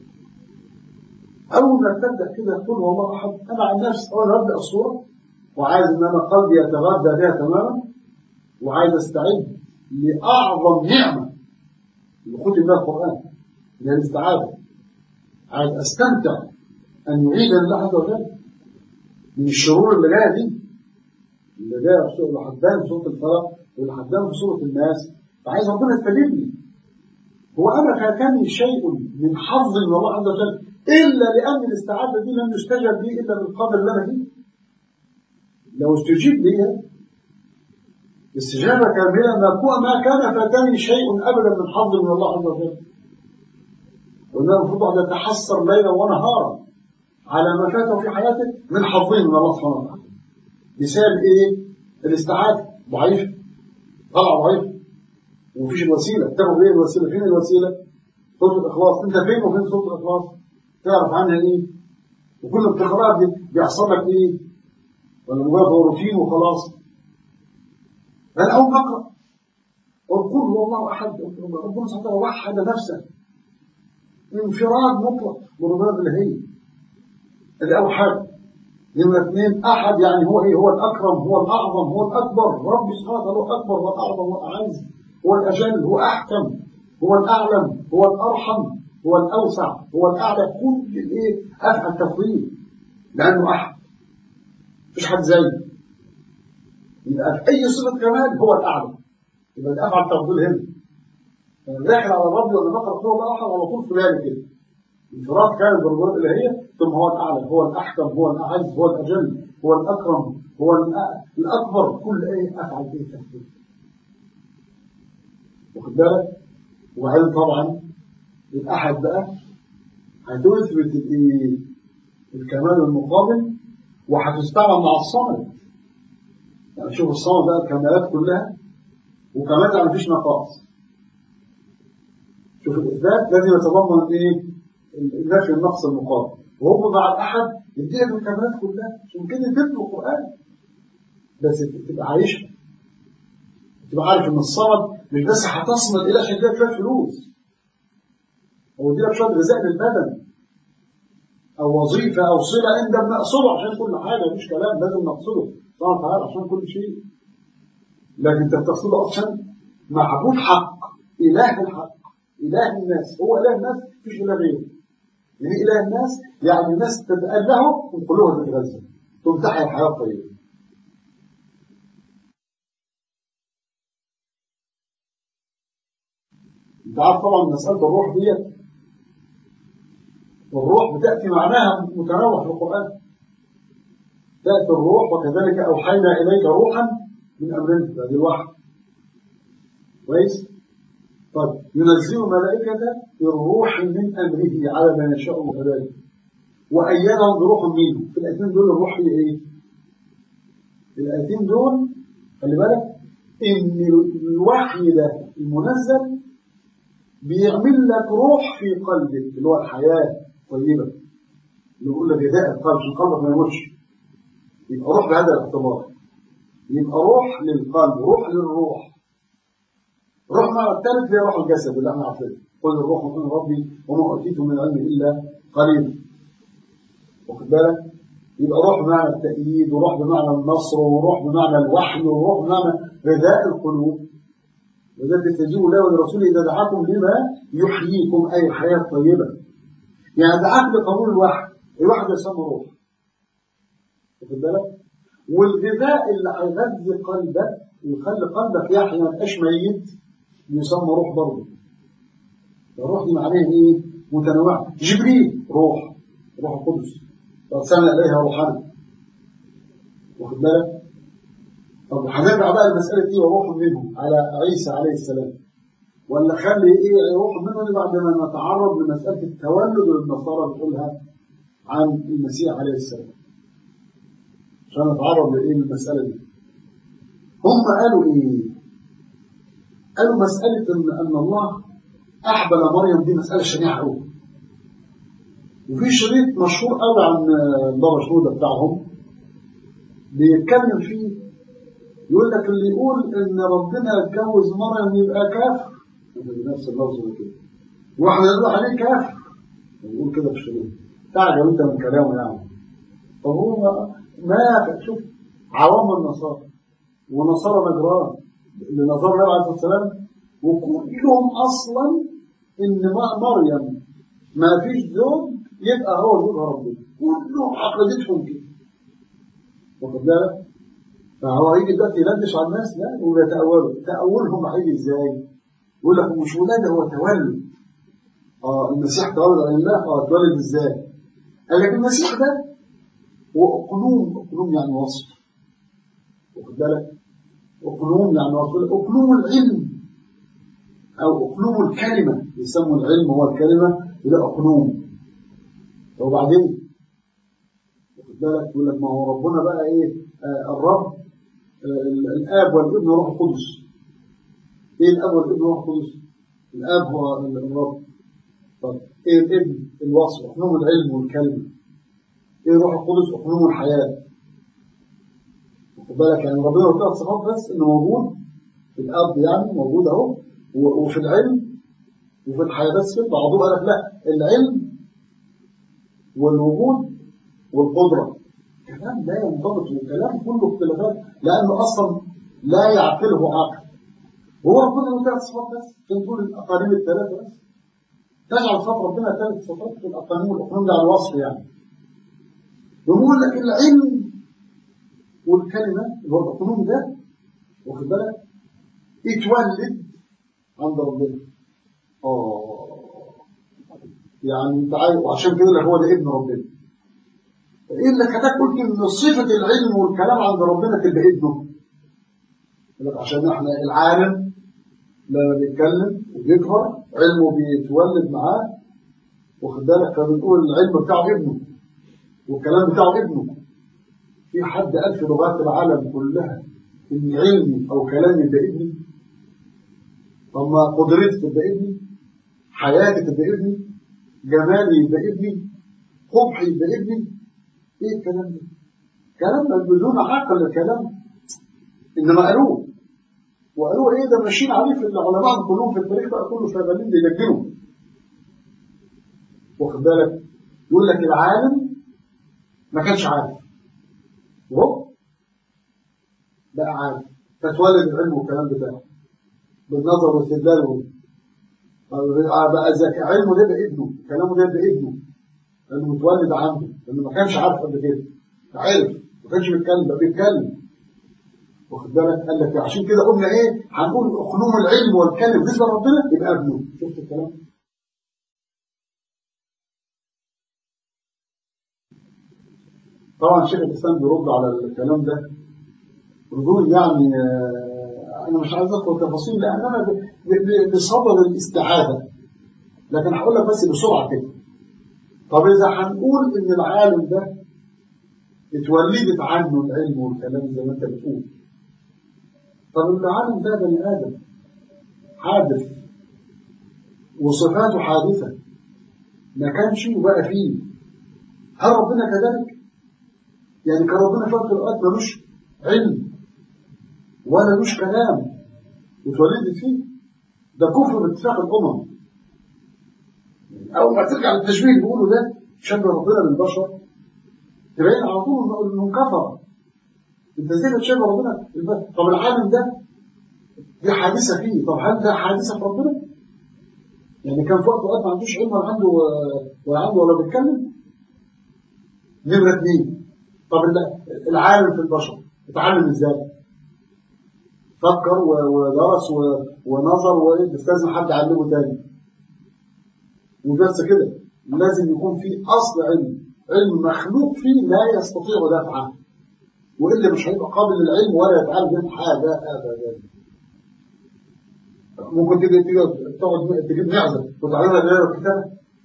اول ما تبدا كده قل والله احد انا عن نفسي اول ما ابدا السوره وعايز ان انا قلبي يتغذى بها تماما وعايز استعد لاعظم نعمه اللي ختم بها القران هي الاستعاذه عايز استمتع ان يعيد الله عز وجل من الشرور اللي جايه دي اللي جايه في سوره الحدان في سوره الفلق واللي حدان في سوره الناس فعايز ربنا يستجيبني هو انا فاتني شيء من حظ من الله عز وجل الا لان الاستعاذه دي لم يستجب لي الا بالقدر اللي انا فيه لو استجيب لي استجابه كامله ما ما كان فاتني شيء ابدا من حظ من الله عز وجل وإنه المفروض أن يتحسر ليلا ونهارا على ما فاته في حياته من حظين من الله سبحانه وتعالى مثال إيه؟ الاستعاذة ضعيف طلع ضعيف ومفيش الوسيلة تاخد إيه الوسيلة؟ فين الوسيلة؟ سورة الإخلاص أنت فين وفين سورة الإخلاص؟ تعرف عنها إيه؟ وكل التكرار دي بيحصل لك ايه ولا مجرد هو روتين وخلاص بل اول نقرا قل هو الله احد ربنا سبحانه وتعالى وحد نفسه انفراد مطلق برباب الهي ادي اول حاجه نمرة اثنين احد يعني هو ايه هو الاكرم هو الاعظم هو الاكبر رب سبحانه وتعالى هو الاكبر هو الاعظم هو الاعز هو الاجل هو احكم هو الاعلم هو الارحم هو الاوسع هو الاعلى كل الايه افعل تفضيل لانه احد مفيش حد زيه يبقى في اي صفه كمال هو الاعلى يبقى ده افعل تفضيل هنا داخل على الرب ولا نقرا هو الله احد على طول في بالي كده انفراد كان بالربوبيه الالهيه ثم هو الاعلى هو الاحكم هو الاعز هو الاجل هو الاكرم هو الاكبر كل ايه افعل به تفضيل واخد بالك وبعدين طبعا الأحد بقى هتثبت الايه الكمال المقابل وهتستعمل مع الصمد يعني شوف الصمد بقى الكمالات كلها وكمان يعني مفيش نقائص شوف الإثبات لازم يتضمن ايه النفي النقص المقابل وهو مع الأحد يديلك الكمالات كلها عشان كده تتلو القرآن بس تبقى عايشها تبقى عارف ان الصمد مش بس هتصمد الى عشان تجيب شويه فلوس او يديلك شويه غذاء للبدن او وظيفه او صله انت بنقصده عشان كل حاجه مفيش كلام لازم نقصده سبحانه وتعالى عشان كل شيء لكن انت بتقصده عشان معبود حق اله الحق اله الناس هو اله الناس مفيش اله غيره يعني اله الناس يعني الناس تتاله وقلوبها تتغذى تمتحن الحياه الطيبه انت عارف طبعا مسألة الروح ديت الروح بتأتي معناها متنوع في القرآن تأتي الروح وكذلك أوحينا إليك روحا من أمرنا هذه الوحي كويس طيب ينزل ملائكة بالروح من أمره على من يشاء من عباده وأيدهم بروح منه في الآيتين دول الروح هي إيه؟ الآيتين دول خلي بالك إن الوحي ده المنزل بيعمل لك روح في قلبك اللي هو الحياة طيبة اللي بيقول لك غذاء القلب عشان قلبك ما يموتش يبقى روح بهذا الاعتبار يبقى روح للقلب روح للروح روح مع الثالث هي روح الجسد اللي احنا عارفينه قل الروح من ربي وما اوتيت من العلم الا قليل واخد بالك يبقى روح بمعنى التأييد وروح بمعنى النصر وروح بمعنى الوحي وروح بمعنى غذاء القلوب وذلك استجيبوا له ولرسوله إذا دعاكم لما يحييكم أي الحياة الطيبة يعني دعاك لقبول الوحي الوحي يسمى روح واخد بالك والغذاء اللي هيغذي قلبك ويخلي قلبك يحيى ما يبقاش ميت يسمى روح برضه الروح دي معناها ايه؟ متنوعة جبريل روح روح القدس أرسلنا إليها روحنا واخد بالك طب هنرجع بقى لمسألة إيه وروح منهم على عيسى عليه السلام ولا خلي إيه روح منهم بعد ما نتعرض لمسألة التولد اللي النصارى بتقولها عن المسيح عليه السلام عشان نتعرض لإيه المسألة دي هم قالوا إيه قالوا مسألة إن, أن الله أحبل مريم دي مسألة شنيعة قوي وفي شريط مشهور قوي عن بابا شنودة بتاعهم بيتكلم فيه يقول لك اللي يقول ان ربنا اتجوز مريم يبقى كافر بنفس اللفظ ده كده واحنا نقول عليه كافر بيقول كده في الشريط تعجب انت من كلامه يعني طب هو ما شوف عوام النصارى ونصارى نجران اللي نصارى النبي عليه الصلاه والسلام وكلهم اصلا ان مريم ما فيش زوج يبقى هو زوجها ربنا كلهم عقيدتهم كده واخد بالك فهو هيجي دلوقتي يلبش على الناس لا ويتأولوا تأولهم هيجي ازاي؟ يقول لك مش ولادة هو تولد اه المسيح تولد عن الله اه تولد ازاي؟ قال لك المسيح ده هو اقلوم اقلوم يعني وصف واخد بالك؟ اقلوم يعني وصف اقلوم العلم او اقلوم الكلمة يسموا العلم هو الكلمة وده اقلوم وبعدين واخد بالك يقول لك ما هو ربنا بقى ايه آه الرب آه الاب والابن والروح القدس ايه الاب والابن والروح القدس الاب هو الرب طب ايه الابن الوصف اقلوم العلم والكلمه ايه روح القدس اقنوم الحياه خد بالك يعني ربنا له ثلاث صفات بس انه موجود في الاب يعني موجود اهو و- وفي العلم وفي الحياه بس كده بعضهم قال لك لا العلم والوجود والقدره كلام لا ينضبط وكلام كله اختلافات لانه اصلا لا يعقله عقل وهو ربنا له ثلاث صفات بس عشان تقول الاقانيم الثلاثه بس تجعل صفات ربنا ثلاث صفات في الاقانيم والاقانيم ده على الوصف يعني يقول لك العلم والكلمه اللي هو الاقانيم ده واخد بالك اتولد عند ربنا اه يعني انت عارف وعشان كده لك هو ده ابن ربنا ايه اللي خلاك قلت ان صفه العلم والكلام عند ربنا تبقى ابنه يقول لك عشان احنا العالم لما بيتكلم وبيكبر علمه بيتولد معاه واخد بالك فبنقول العلم بتاعه ابنه والكلام بتاعه ابنه في حد قال في لغات العالم كلها ان علمي او كلامي يبقى ابني طب ما قدرتي تبقى ابني حياتي تبقى ابني جمالي يبقى ابني قبحي يبقى ابني ايه الكلام ده كلام بدون عقل الكلام انما قالوه وقالوا ايه ده ماشيين عليه في العلماء كلهم في التاريخ بقى كله شغالين بيدجنوا واخد بالك يقول لك العالم ما كانش عارف وهو بقى عارف فتولد العلم والكلام بتاعه بالنظر واستدلال بقى ذكي علمه ده بقى ابنه كلامه ده بقى ابنه لانه متولد عنده لانه ما كانش عارف قبل كده عرف ما كانش بيتكلم بقى بيتكلم واخد بالك قال لك عشان كده قلنا ايه هنقول اقنوم العلم والكلم بالنسبه لربنا يبقى ابنه شفت الكلام طبعا شيخ الاسلام بيرد على الكلام ده ردود يعني آه، انا مش عايز ادخل تفاصيل لان انا ب- ب- بصدد الاستعاده لكن هقول لك بس بسرعه كده طب اذا هنقول ان العالم ده اتولدت عنه العلم والكلام زي ما انت بتقول طب العالم ده بني ادم حادث وصفاته حادثه ما كانش وبقى فيه هل ربنا كذلك؟ يعني كان ربنا في وقت الاوقات ملوش علم ولا ملوش كلام واتولدت فيه ده كفر باتفاق الامم اول ما ترجع للتشبيه اللي بيقولوا ده شبه ربنا بالبشر تبين على طول انه كفر انت ازاي بتشبه ربنا بالبشر؟ طب العالم ده دي حادثه فيه طب هل ده حادثه في ربنا؟ يعني كان في وقت اوقات ما عندوش علم ولا عنده ولا عنده ولا بيتكلم نمره اثنين طب ال- العالم في البشر اتعلم ازاي؟ فكر و- ودرس و- ونظر وايه بس لازم حد يعلمه تاني وبس كده لازم يكون في اصل علم علم مخلوق فيه لا يستطيع دفعه والا مش هيبقى قابل للعلم ولا يتعلم حاجه ابدا ممكن تيجي تيجي تقعد تجيب معزه وتعلمها القرايه والكتابه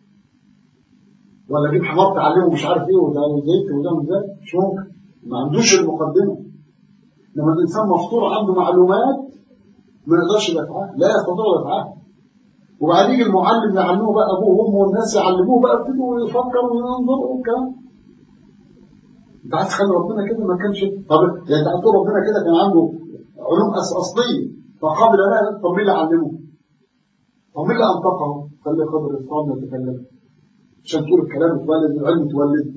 ولا اجيب حمار تعلمه مش عارف ايه وتعلم زيت وده ازاي مش ممكن ما عندوش المقدمه لما الانسان مفطور عنده معلومات ما يقدرش يدفعها لا يستطيع يدفعها وبعدين يجي المعلم يعلمه بقى ابوه وامه والناس يعلموه بقى يبتدوا يفكر وينظر والكلام انت عايز تخلي ربنا كده ما كانش طب يعني انت هتقول ربنا كده كان عنده علوم أس- اصليه فقابل لها طب مين اللي علمه؟ طب مين اللي انطقه؟ خلي قدر الصوم يتكلم عشان تقول الكلام اتولد العلم اتولد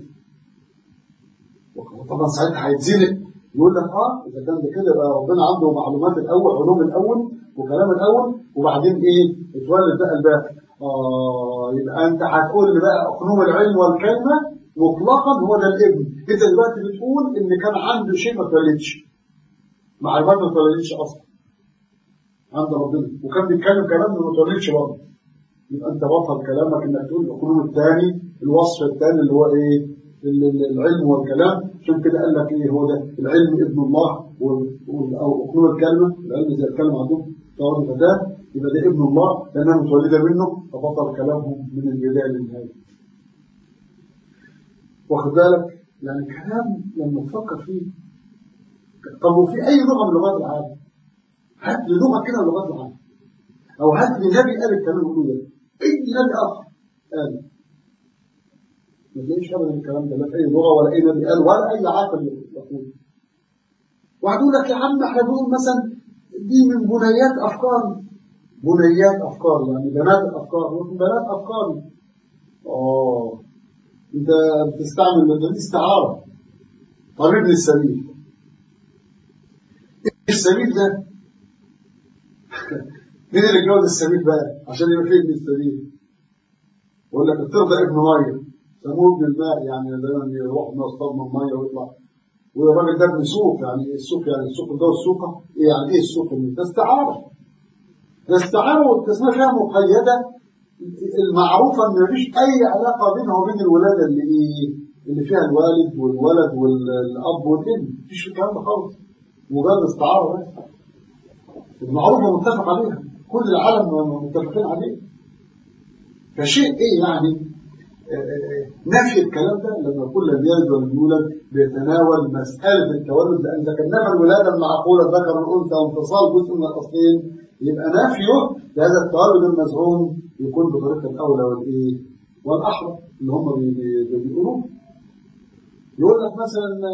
طبعا ساعتها هيتزنق يقول لك اه اذا كان ده كده يبقى ربنا عنده معلومات الاول علوم الاول وكلام الاول وبعدين ايه اتولد بقى الباقي اه يبقى انت هتقول لي بقى اقنوم العلم والكلمه مطلقا هو ده الابن انت دلوقتي بتقول ان كان عنده شيء ما اتولدش معلومات ما اتولدتش اصلا عند ربنا وكان بيتكلم كلام ما اتولدش برضه يبقى انت بطل كلامك انك تقول الاقنوم الثاني الوصف الثاني اللي هو ايه ال- ال- العلم والكلام عشان كده قال لك ايه هو ده العلم ابن الله وال- وال- او اقنوم الكلمه العلم زي الكلمه عندهم تعرض فتاه يبقى ده ابن الله لانها متولده منه فبطل كلامهم من البدايه للنهايه واخد بالك يعني كلام لما تفكر فيه طب وفي اي لغه من لغات العالم هات لي لغه كده من لغات العالم او هات لي نبي قال الكلام اللي بيقوله ده اي نبي اخر قال ما تلاقيش ابدا الكلام ده لا في اي لغه ولا اي نبي قال ولا اي عاقل يقول واحد يقول لك يا عم احنا بنقول مثلا دي من بنيات افكاري بنيات افكاري يعني بنات الافكار بنات افكاري اه انت بتستعمل ده دي استعاره طب ابن السبيل السبيل ده مين اللي اتجوز السبيل بقى عشان يبقى فيه ابن السبيل ولا بترضى ابن ميه سموه ابن الماء يعني دايما يروح من يصطاد من ميه ويطلع والراجل ده ابن سوق يعني السوق يعني السوق ده السوقه إيه يعني ايه السوق ده استعاره ده استعاره والتسميه فيها مقيده المعروفه ان مفيش اي علاقه بينها وبين الولاده اللي ايه اللي فيها الوالد والولد والاب والابن مفيش الكلام ده خالص مجرد استعاره بس المعروفه متفق عليها كل العالم متفقين عليه فشيء ايه يعني نفي الكلام ده لما يكون لم يلد ولم يولد بيتناول مسألة التولد لأن إذا كان نفى الولادة المعقولة ذكر الأنثى وانفصال جزء من الأصلين يبقى نفيه لهذا التولد المزعوم يكون بطريقة الأولى والإيه والأحرى اللي هم بيقولوه يقول لك مثلا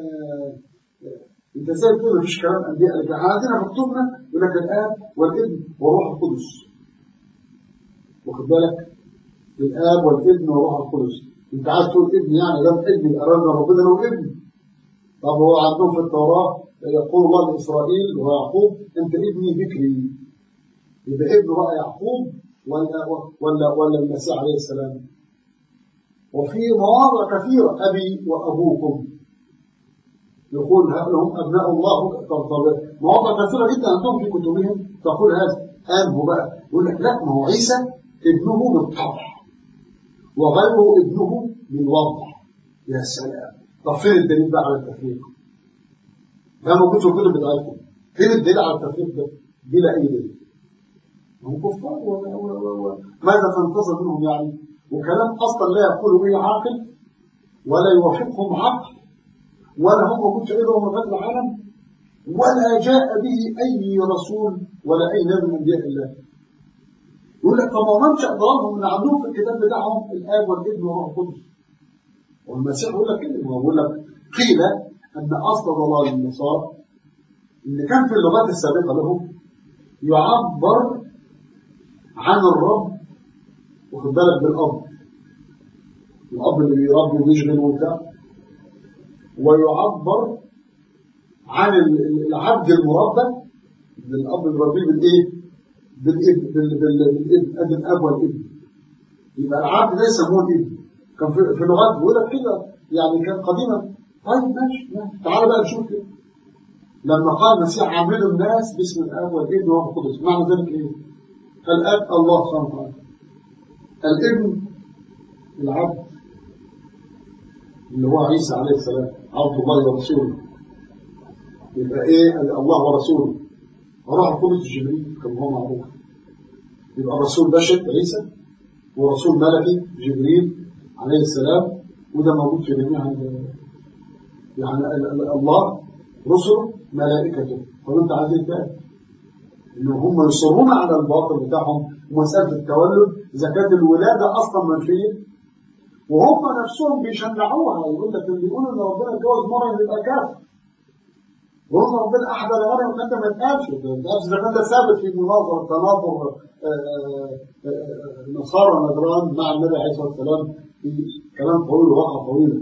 انت ازاي بتقول مفيش كلام انبياء لكن احنا عندنا في كتبنا يقول لك الاب والابن والروح القدس واخد بالك الاب والابن والروح القدس انت عايز تقول ابن يعني لم ابن ارادنا ربنا له ابن طب هو عندهم في التوراه يقول الله لاسرائيل ويعقوب انت ابني بكري يبقى ابنه بقى يعقوب ولا ولا ولا المسيح عليه السلام وفي مواضع كثيره ابي وابوكم يقول هم ابناء الله طب مواضع كثيره جدا عندهم في كتبهم تقول هذا انه بقى يقول لك لا ما هو عيسى ابنه بالطبع وغيره ابنه من وضع يا سلام طب فين الدليل بقى على التفريق ده موجود في الكتب بتاعتكم فين الدليل على التفريق ده بلا اي دليل هم كفار ماذا تنتظر منهم يعني وكلام اصلا لا يقول به عاقل ولا يوافقهم عقل ولا هم موجود في اي لغه من العالم ولا جاء به اي رسول ولا اي نبي من انبياء الله يقول لك طب ما منشأ ضلالهم ان عندهم في الكتاب بتاعهم الاب والابن والروح القدس والمسيح يقول لك كده هو بيقول لك قيل ان اصل ضلال النصارى ان كان في اللغات السابقه لهم يعبر عن الرب واخد بالك بالاب الاب اللي بيربي ويشغل وبتاع ويعبر عن العبد المربى الاب اللي بيربيه بالايه؟ بالابن بالابن ادي الاب والابن يبقى العبد ده يسموه الابن كان في, في لغات بيقول لك كده يعني كان قديما طيب ماشي ماشي تعالى بقى نشوف كده لما قال المسيح عاملوا الناس باسم الاب والابن والروح القدس معنى ذلك ايه؟ الاب الله سبحانه وتعالى الابن العبد اللي هو عيسى عليه السلام عبد الله ورسوله يبقى ايه الله ورسوله وروح القدس جبريل كما هو معروف يبقى الرسول بشر عيسى ورسول ملكي جبريل عليه السلام وده موجود في جميع يعني الله رسله ملائكته طب انت عايز ايه تاني؟ ان هم يصرون على الباطل بتاعهم ومساله التولد اذا كانت الولاده اصلا منفيه وهم نفسهم بيشنعوها يقول لك اللي يقول ان ربنا اتجوز مريم يبقى كافر وهم ربنا احدى لمريم وانت ما تقالش ما تقالش اذا كان ده ثابت في مناظره تناظر نصارى نجران مع النبي عليه الصلاه والسلام في كلام طويل ووقعه طويله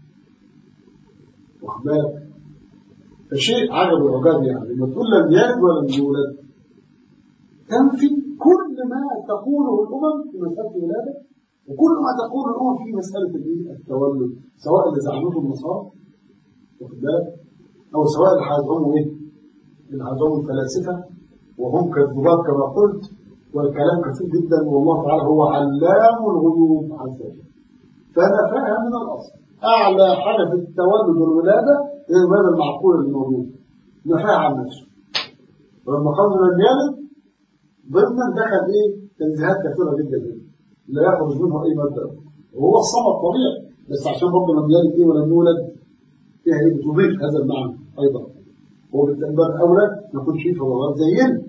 واخد بالك فشيء عجب وعجاب يعني لما تقول لم يلد ولم يولد تنفي كل ما تقوله الامم في مساله الولاده وكل ما تقوله الامم في مساله الايه التولد سواء اللي زعمته النصارى واخد بالك او سواء اللي هيزعموا ايه اللي هيزعموا الفلاسفه وهم كذبات كما قلت والكلام كثير جدا والله تعالى هو علام الغيوب عز وجل فنفاها من الاصل اعلى حاجه في التولد والولاده هي الولاده المعقوله الموجوده نفاها عن نفسه ولما قالوا لم يلد ضمنا دخل ايه تنزيهات كثيره جدا جدا لا يخرج منه اي ماده وهو الصمد طبيعي بس عشان برضه لم يلد ايه ولم يولد فيها ايه بتضيف هذا المعنى ايضا وبالتنبال اولى نكون شيء فضلات زينا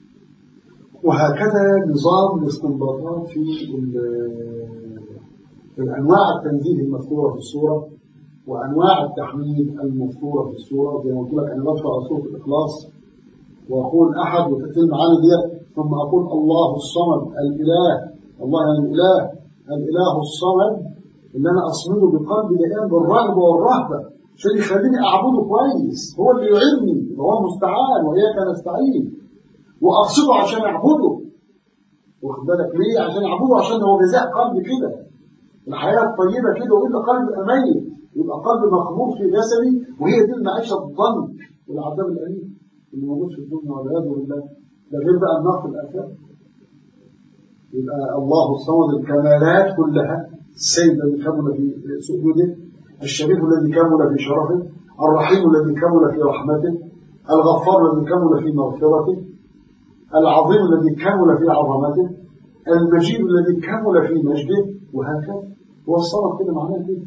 وهكذا نظام الاستنباطات في في أنواع التنزيه المذكورة في السورة وأنواع التحميد المذكورة في السورة زي ما قلت لك أنا بدفع سورة الإخلاص وأقول أحد وتأتي المعاني دي ثم أقول الله الصمد الإله الله يعني الإله الإله الصمد اللي أنا أصمده بقلبي دائما بالرغبة والرهبة عشان يخليني أعبده كويس هو اللي يعيني هو المستعان وإياك نستعين وأقصده عشان أعبده واخد بالك ليه؟ عشان أعبده عشان هو جزاء قلبي كده الحياة الطيبة كده وإلا قلبي ميت يبقى قلبي مقبول في جسدي وهي دي المعيشة الضنك والعذاب الأليم اللي موجود في الدنيا والعياذ بالله ده غير بقى النار في الآخرة يبقى الله الصمد الكمالات كلها السيد الذي كمل في سجوده الشريف الذي كمل في شرفه الرحيم الذي كمل في رحمته الغفار الذي كمل في مغفرته العظيم الذي كمل في عظمته المجيد الذي كمل في مجده وهكذا هو الصمد كده معناه كده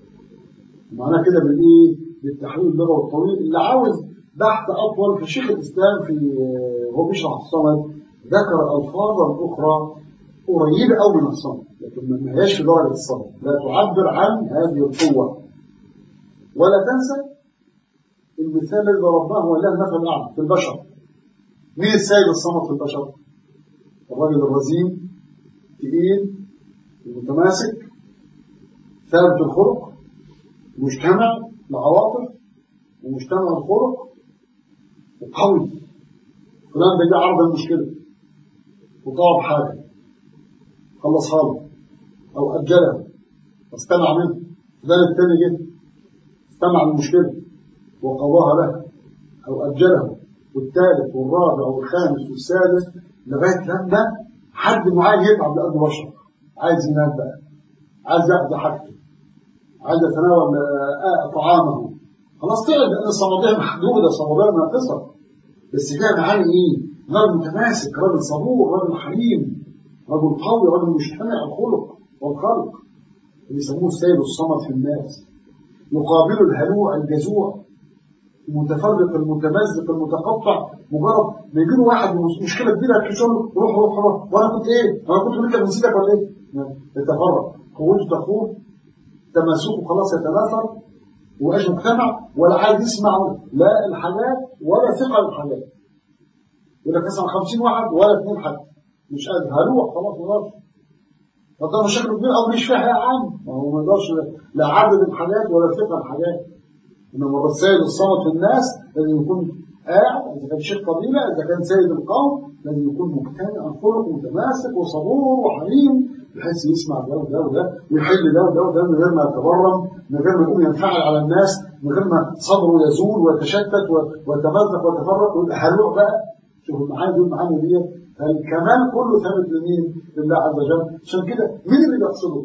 معناه كده بالايه بالتحليل اللغوي الطويل اللي عاوز بحث اطول في شيخ الاسلام في هو بيشرح الصمد ذكر الفاظا اخرى قريبه قوي من الصمد لكن ما هياش في درجه الصمد لا تعبر عن هذه القوه ولا تنسى المثال الذي ضربناه هو الله مثل الاعلى في البشر مين السيد الصمد في البشر؟ الرجل الرزين تقيل المتماسك ثابت الخلق مجتمع العواطف ومجتمع الخلق وقوي فلان ده جه عرض المشكله وطلب حاجه خلصها له او اجلها واستمع منه فلان الثاني جه استمع المشكله وقضاها له او اجلها والثالث والرابع والخامس والسادس لغايه لما حد معين يتعب لقد بشر عايز ينام بقى عايز ياخد حاجته عايز يتناول طعامه خلاص تعب لان الصموديه محدوده صموديه ناقصه بس فيها معاني ايه؟ راجل متماسك راجل صبور راجل حليم رجل قوي رجل مجتمع الخلق والخلق اللي يسموه السيد الصمد في الناس يقابل الهلوع الجزوع المتفرق المتمزق المتقطع مجرد ما يجي له واحد مشكله كبيره تقول له روح روح روح وانا كنت ايه؟ انا كنت لك نسيتك ولا ايه؟ يتفرق قوته تخور تماسكه خلاص يتناثر ومبقاش مجتمع ولا عايز يسمع لا الحاجات ولا ثقه الحاجات يقول لك اسمع 50 واحد ولا اثنين حد مش قادر هروح خلاص ما اقدرش فده مشاكل كبيره قوي مش فيها يا عم ما هو ما يقدرش لا عدد الحاجات ولا ثقه الحاجات انما السيد الصمد في الناس لازم يكون قاعد اذا كان شيخ قبيله اذا كان سيد القوم لازم يكون مجتمع خلق متماسك وصبور وحليم بحيث يسمع ده وده وده ويحل ده وده وده من غير ما يتبرم من غير ما يقوم ينفعل على الناس من غير ما صبره يزول ويتشتت ويتمزق ويتفرق ويبقى هلوع بقى شوف المعاني دي المعاني دي الكمال كله ثابت لمين؟ لله عز وجل عشان كده مين اللي بيقصده؟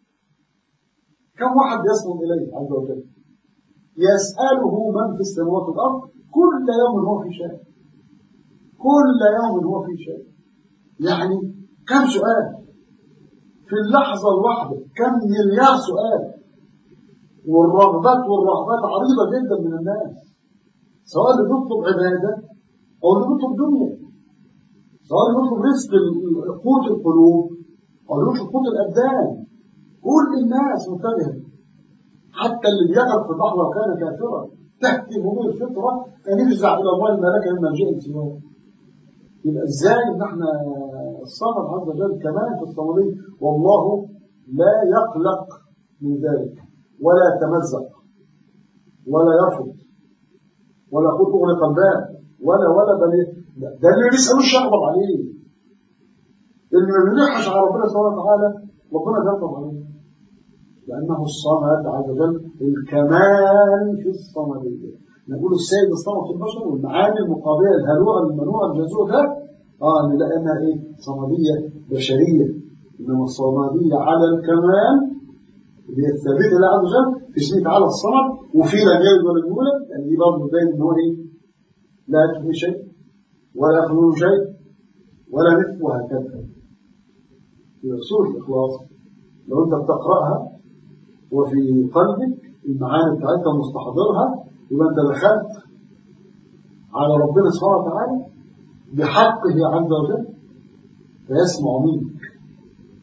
كم واحد يصمد اليه عز وجل؟ يسأله من في السماوات والأرض كل يوم هو في شيء كل يوم هو في شيء يعني كم سؤال في اللحظة الواحدة كم مليار سؤال والرغبات والرهبات عريضة جدا من الناس سواء اللي بيطلب عبادة أو اللي بيطلب دنيا سواء اللي بيطلب رزق قوت القلوب أو اللي بيطلب قوت الأبدان كل الناس متجهة حتى اللي بيغرق في البحر وكان كافرا تهتم به الفطرة أن يفزع إلى الله الملائكة مما جاء سواه يبقى ازاي ان احنا الصمد عز وجل كمان في الصمدية والله لا يقلق من ذلك ولا يتمزق ولا يرفض ولا يقول اغلق الباب ولا ولا بل ده اللي ما بيسالوش يغضب عليه اللي ما بيلحش على ربنا سبحانه وتعالى ربنا يغضب عليه لأنه الصمد عز وجل الكمال في الصمدية نقول السيد الصمد في البشر والمعاني المقابلة الهلوع المنوع الجزوع ده اه نلاقيها ايه صمدية بشرية إنما الصمدية على الكمال اللي هي الثابتة لله عز وجل في اسمه تعالى الصمد وفي لم يلد ولم يولد لأن دي برضه باين إن هو إيه لا يكفي شيء ولا يخلو شيء ولا مثل وهكذا في سورة الإخلاص لو أنت بتقرأها وفي قلبك المعاني بتاعتها مستحضرها يبقى انت دخلت على ربنا سبحانه وتعالى بحقه عز وجل فيسمع منك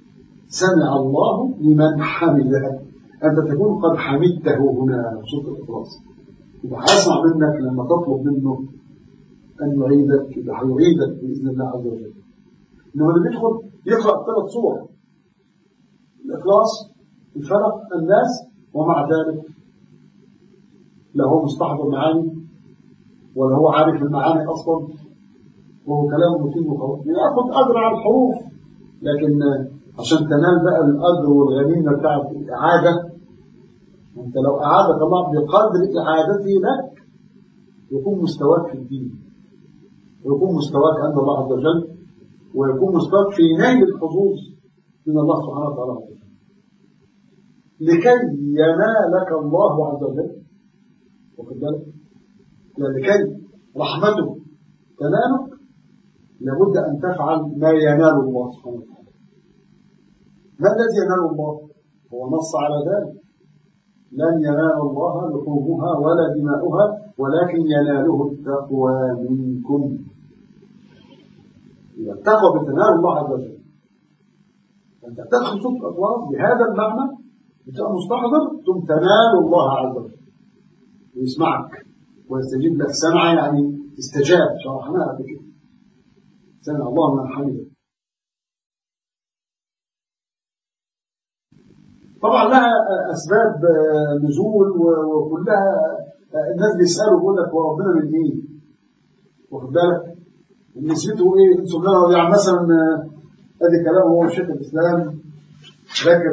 سمع الله لمن حمده أنت تكون قد حمدته هنا في سورة الإخلاص يبقى هيسمع منك لما تطلب منه أن يعيدك يبقى هيعيدك بإذن الله عز وجل إنما اللي بيدخل يقرأ ثلاث صور الإخلاص الفلق الناس ومع ذلك لا هو مستحضر معاني ولا هو عارف المعاني أصلا وهو كلام مفيد وخلاص ياخد أجر على الحروف لكن عشان تنال بقى الأجر والغنيمة بتاعت الإعادة أنت لو أعادك الله بقدر إعادته لك يكون مستواك في الدين ويكون مستواك عند الله عز وجل ويكون مستواك في نيل الحظوظ من الله سبحانه وتعالى عز وجل لكي ينالك الله عز وجل واخد بالك لكي رحمته تنالك لابد أن تفعل ما ينال الله سبحانه وتعالى ما الذي ينال الله هو نص على ذلك لن ينال الله لحومها ولا دماؤها ولكن يناله التقوى منكم إذا التقوى بتنال الله عز وجل أنت تدخل سوق الأطوار بهذا المعنى بتبقى مستحضر ثم تنال الله عز وجل ويسمعك ويستجيب لك سمع يعني استجاب شرحناها قبل كده سمع الله من حمده طبعا لها أسباب نزول وكلها الناس بيسألوا بيقول لك هو ربنا من إيه؟ واخد بالك؟ نسبته إيه؟ انتم لنا يعني مثلا أدي كلام هو شيخ الإسلام ذاكر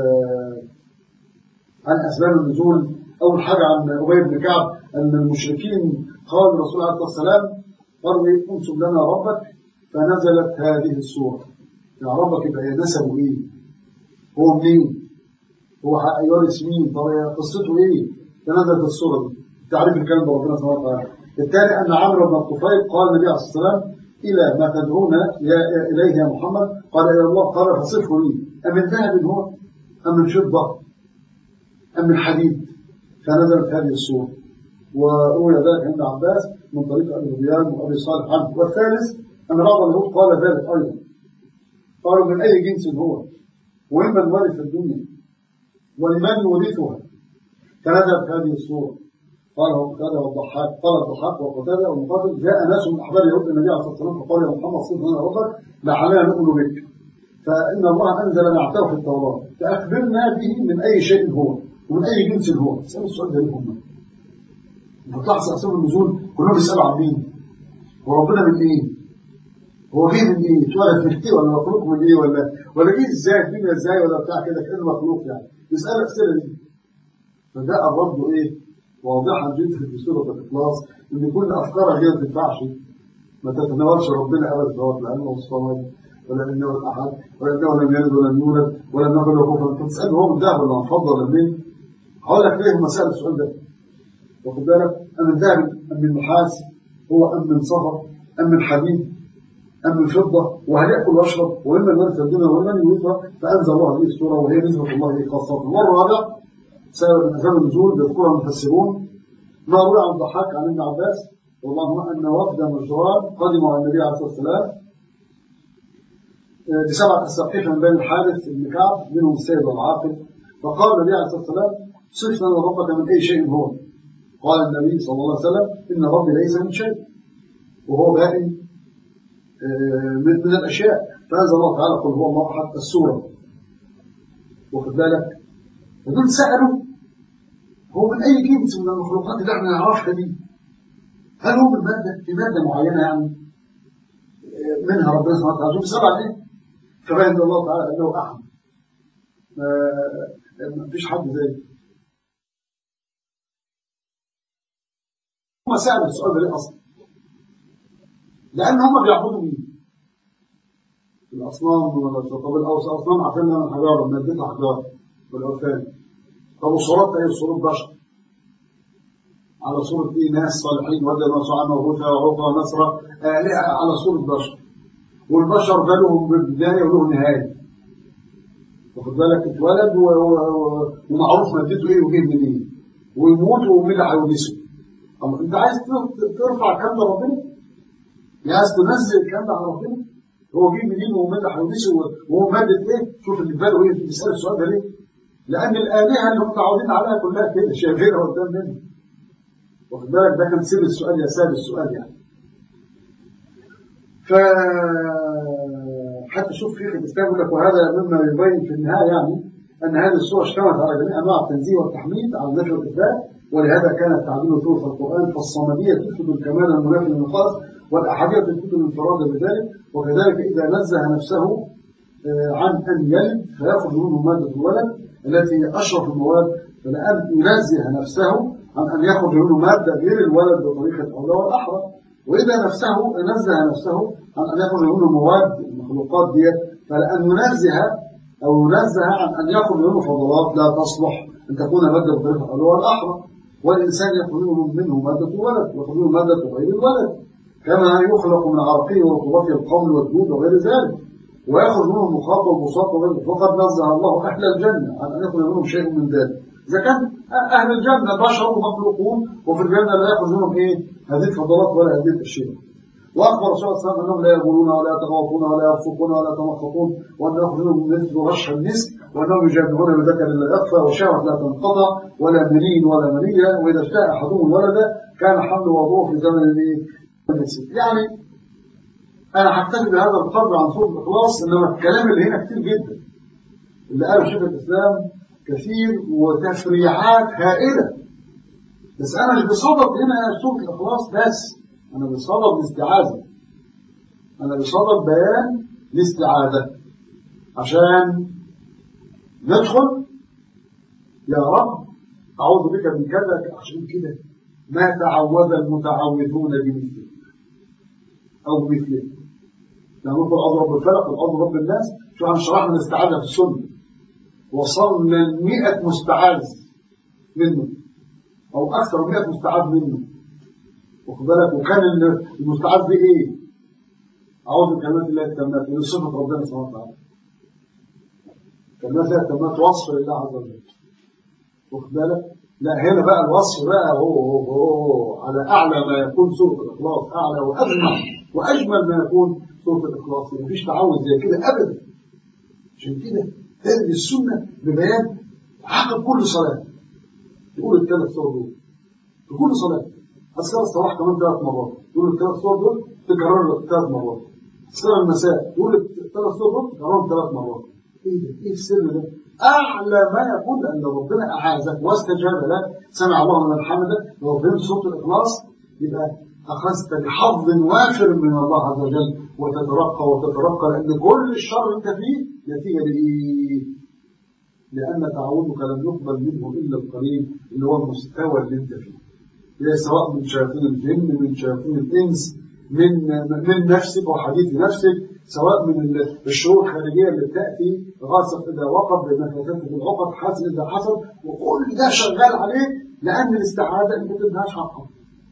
عن أسباب النزول أول حاجة عن أبي بن كعب أن المشركين قال الرسول عليه الصلاة والسلام قالوا إيه انصب لنا ربك فنزلت هذه السورة يعني ربك يبقى نسبه إيه؟ هو منين؟ هو يورث مين؟ طب قصته إيه؟ فنزلت السورة دي تعريف الكلام ده ربنا سبحانه وتعالى الثاني أن عمرو بن الطفيل قال النبي عليه الصلاة والسلام إلى ما تدعونا إليه يا محمد قال إلى الله قال فصفه لي أمن ذهب هو أم من فضة أم من حديد فنزلت هذه السورة وروي ذلك عند عباس من طريق أبي ربيان وأبي صالح عنه والثالث أن بعض اليهود قال ذلك أيضا قالوا من أي جنس هو ومن ورث الدنيا ولمن يورثها فنزلت هذه السورة قال قتادة والضحاك قال الضحاك وقتادة والمقاتل جاء ناس من أحبار يهود النبي عليه الصلاة والسلام فقال يا محمد صلى الله عليه وسلم لعلنا نؤمن بك فإن الله أنزل نعته في التوراة فأخبرنا به من أي شيء هو ومن أي جنس هو اسألوا السؤال ده لهم انت تلاحظ أسباب النزول كلهم بيسألوا عن مين هو ربنا من إيه هو جه من إيه اتولد من إيه ولا مخلوق من إيه ولا ولا جه إزاي الدنيا إزاي ولا بتاع كده كأنه مخلوق يعني بيسألوا الأسئلة دي فده برضه إيه واضحا جدا في سورة الإخلاص إن كل أفكارها دي ما تنفعش ما تتناولش ربنا أبدا سواء لأنه الصمد ولا إنه الأحد ولا إنه لم يلد ولم يولد ولم يكن له كفوا أنت تسأله هو من ذهب ولا من فضة ولا منين؟ هقول لك ليه هم سألوا السؤال ده واخد بالك أم من ذهب أم من نحاس هو أم من صفر أم من حديد أم من فضة وهل يأكل ويشرب وإما الورث الدنيا وإما يورثها فأنزل الله هذه السورة وهي نسبة الله إليه خاصة المرة الرابعة سبب من أسباب النزول بيذكرها المفسرون ما روي عن الضحاك عن ابن عباس والله أن وفد مجران قدموا على النبي عليه الصلاة والسلام بسبعة أساقيف من بين الحارث بن كعب منهم السيد العاقل فقال النبي عليه الصلاة والسلام صف لنا ربك من أي شيء هو قال النبي صلى الله عليه وسلم إن ربي ليس من شيء وهو بائن من الأشياء فأنزل الله تعالى قل هو الله أحد السورة واخد بالك فدول سألوا هو من أي جنس من المخلوقات اللي احنا نعرفها دي هل هو من مادة في مادة معينة يعني منها ربنا سبحانه وتعالى شوف سبعة ايه فبين الله تعالى أنه أحد ما فيش حد زيه هم سألوا السؤال ده ليه أصلا لأن هم بيعبدوا مين الأصنام ولا طب الأصنام عارفينها من حجارة مادتها حجارة والأوثان طب وصورات ايه صورة بشر على صورة ايه ناس صالحين وده مسوعة موجودة وعقى نصرة آه على صورة بشر والبشر ده لهم بداية ولهم نهاية واخد بالك اتولد ومعروف مادته ايه وجه منين ويموت ومين اللي هيورثه انت عايز ترفع الكلام ده ربنا؟ عايز تنزل الكلام ده على ربنا؟ هو جه منين ومدح ونسي وهو مادة ايه شوف اللي في باله ايه بيسأل السؤال ده ليه لأن الآلهة اللي متعودين عليها كلها كده شايفينها قدام منه واخد بالك ده كان سر السؤال يا سال السؤال يعني ف حتى شوف في الكتاب يقول لك وهذا مما يبين في النهاية يعني أن هذه السورة اشتملت على جميع أنواع التنزيه والتحميد على النفي والإثبات ولهذا كان التعبير طول في القرآن فالصمدية تفسد الكمال المنافي للخاص والأحادية تفسد الانفراد بذلك وكذلك إذا نزه نفسه عن أن يلد فيأخذ منه مادة الولد التي هي أشرف المواد فلأن ينزه نفسه عن أن يخرج منه مادة غير الولد بطريقة الأولى والأحرى وإذا نفسه نزه نفسه عن أن يخرج منه مواد المخلوقات ديت فلأن ينزه أو ينزه عن أن يخرج منه فضلات لا تصلح أن تكون مادة بطريقة الأولى والأحرى والإنسان يخرج منه مادة ولد ويخرج منه مادة غير الولد كما يخلق من عرقه ورطوبته القول والدود وغير ذلك ويخرج منه مخاط والبساط وغيره فقد نزه الله أهل الجنة عن أن يخرج منهم شيء من ذلك إذا كان أهل الجنة بشر ومخلوقون وفي الجنة لا يخرج منهم إيه هذه الفضلات ولا هذه الأشياء وأخبر صلى الله عليه وسلم أنهم لا يقولون ولا يتغوطون ولا يفسقون ولا يتمخطون وأن يخرج منهم مثل رشح المسك وأنهم يجادلون بذكر لا يخفى وشهوة لا تنقطع ولا منين ولا منية وإذا اشتاء أحدهم الولد كان حمل وضوء في زمن يعني أنا هكتفي بهذا القدر عن سورة الإخلاص إنما الكلام اللي هنا كتير جدا اللي قاله شيخ الإسلام كثير وتفريعات هائلة بس أنا مش بصدد هنا سورة الإخلاص بس أنا بصدد الاستعاذة أنا بصدد بيان الاستعاذة عشان ندخل يا رب أعوذ بك من كذا عشان كده ما تعوذ المتعوذون بمثله أو بمثله يعني نقول أضرب الفلق والأضرب الناس شو احنا شرحنا الاستعاذة في السنة وصلنا ل 100 مستعاذ منه أو أكثر من 100 مستعاذ منه واخد بالك وكان المستعاذ بإيه؟ أعوذ بكلمات الله التامات من صفة ربنا سبحانه وتعالى كلمات الله التامات وصف لله عز وجل واخد بالك؟ لا هنا بقى الوصف بقى هو, هو, هو على أعلى ما يكون سورة الإخلاص أعلى وأجمل وأجمل ما يكون سورة الإخلاص مفيش تعوذ زي كده أبدا عشان كده تأتي السنة ببيان عقب كل صلاة تقول الثلاث صور دول في كل صلاة أذكار الصباح كمان ثلاث مرات تقول الثلاث صور دول تكرر ثلاث مرات أذكار المساء تقول الثلاث صور دول تكررهم ثلاث مرات إيه ده؟ إيه السر ده؟ أعلى ما يكون أن ربنا أعاذك واستجاب لك سمع الله من حمده لو فهمت سورة الإخلاص يبقى أخذت بحظ وافر من الله عز وجل وتترقى وتترقى لأن كل الشر أنت فيه نتيجة لإيه؟ لأن تعودك لم يقبل منه إلا القليل اللي هو المستوى اللي أنت فيه هي سواء من شياطين الجن من شياطين الإنس من من نفسك وحديث نفسك سواء من الشرور الخارجية اللي بتأتي غاصب إذا وقف بنفسات في العقد حسن إذا حصل وكل ده شغال عليه لأن الاستعادة أنت تدهاش حقها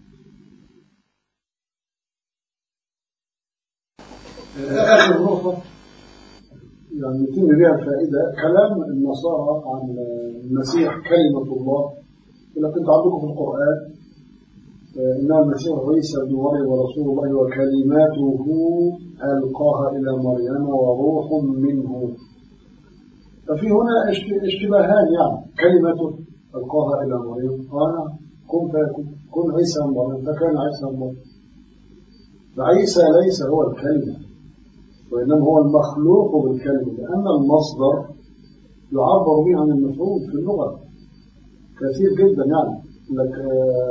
آخر نقطة يعني يتم بها الفائدة كلام النصارى عن المسيح كلمة الله يقول لك أنت عندكم في القرآن إن المسيح عيسى بن مريم ورسول الله وكلماته ألقاها إلى مريم وروح منه ففي هنا اشتباهان يعني كلمته ألقاها إلى مريم قال كن فيكون كن عيسى بن مريم فكان عيسى بن مريم فعيسى ليس هو الكلمة وإنما هو المخلوق بالكلمة لأن المصدر يعبر به عن المفعول في اللغة كثير جدا يعني لك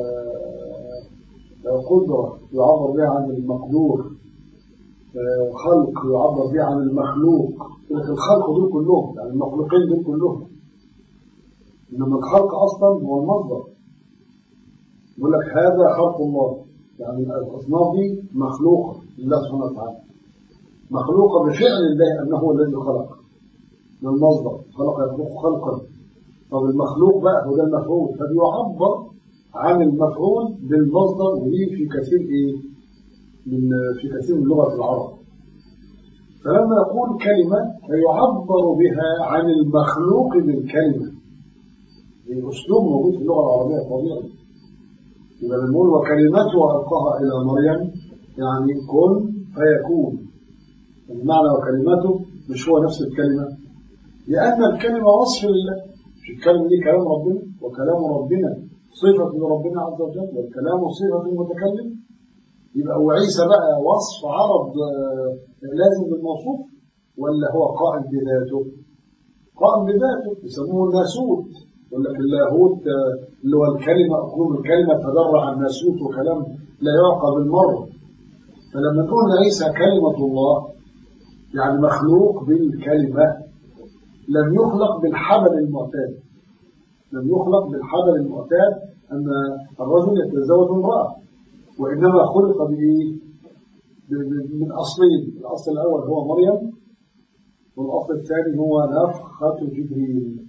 قدرة يعبر بها عن المقدور خلق يعبر به عن المخلوق لكن الخلق دول كلهم يعني المخلوقين دول كلهم إنما الخلق أصلا هو المصدر يقول لك هذا خلق الله يعني الأصناف دي مخلوقة لله سبحانه وتعالى مخلوقة بفعل الله أنه هو الذي خلق من المصدر خلق يخلق خلقا طب المخلوق بقى هو ده المفعول فبيعبر عن المفعول بالمصدر ودي في كثير ايه من في كثير من لغة العرب فلما يقول كلمة فيعبر بها عن المخلوق بالكلمة أسلوب موجود في اللغة العربية طبيعي يبقى بنقول وكلمته ألقاها إلى مريم يعني كن فيكون المعنى وكلماته مش هو نفس الكلمة لأن الكلمة وصف لله الكلمة دي كلام ربنا وكلام ربنا صفة لربنا عز وجل والكلام صفة المتكلم يبقى وعيسى بقى وصف عرض لازم بالموصوف ولا هو قائم بذاته قائم بذاته يسموه الناسوت يقول لك اللاهوت اللي هو الكلمة أقوم الكلمة تدرع الناسوت وكلام لا يعقى بالمرة فلما نقول عيسى كلمة الله يعني مخلوق بالكلمة لم يخلق بالحبل المعتاد لم يخلق بالحبل المعتاد أن الرجل يتزوج امرأة وإنما خلق بإيه؟ من أصلين الأصل الأول هو مريم والأصل الثاني هو نفخة جبريل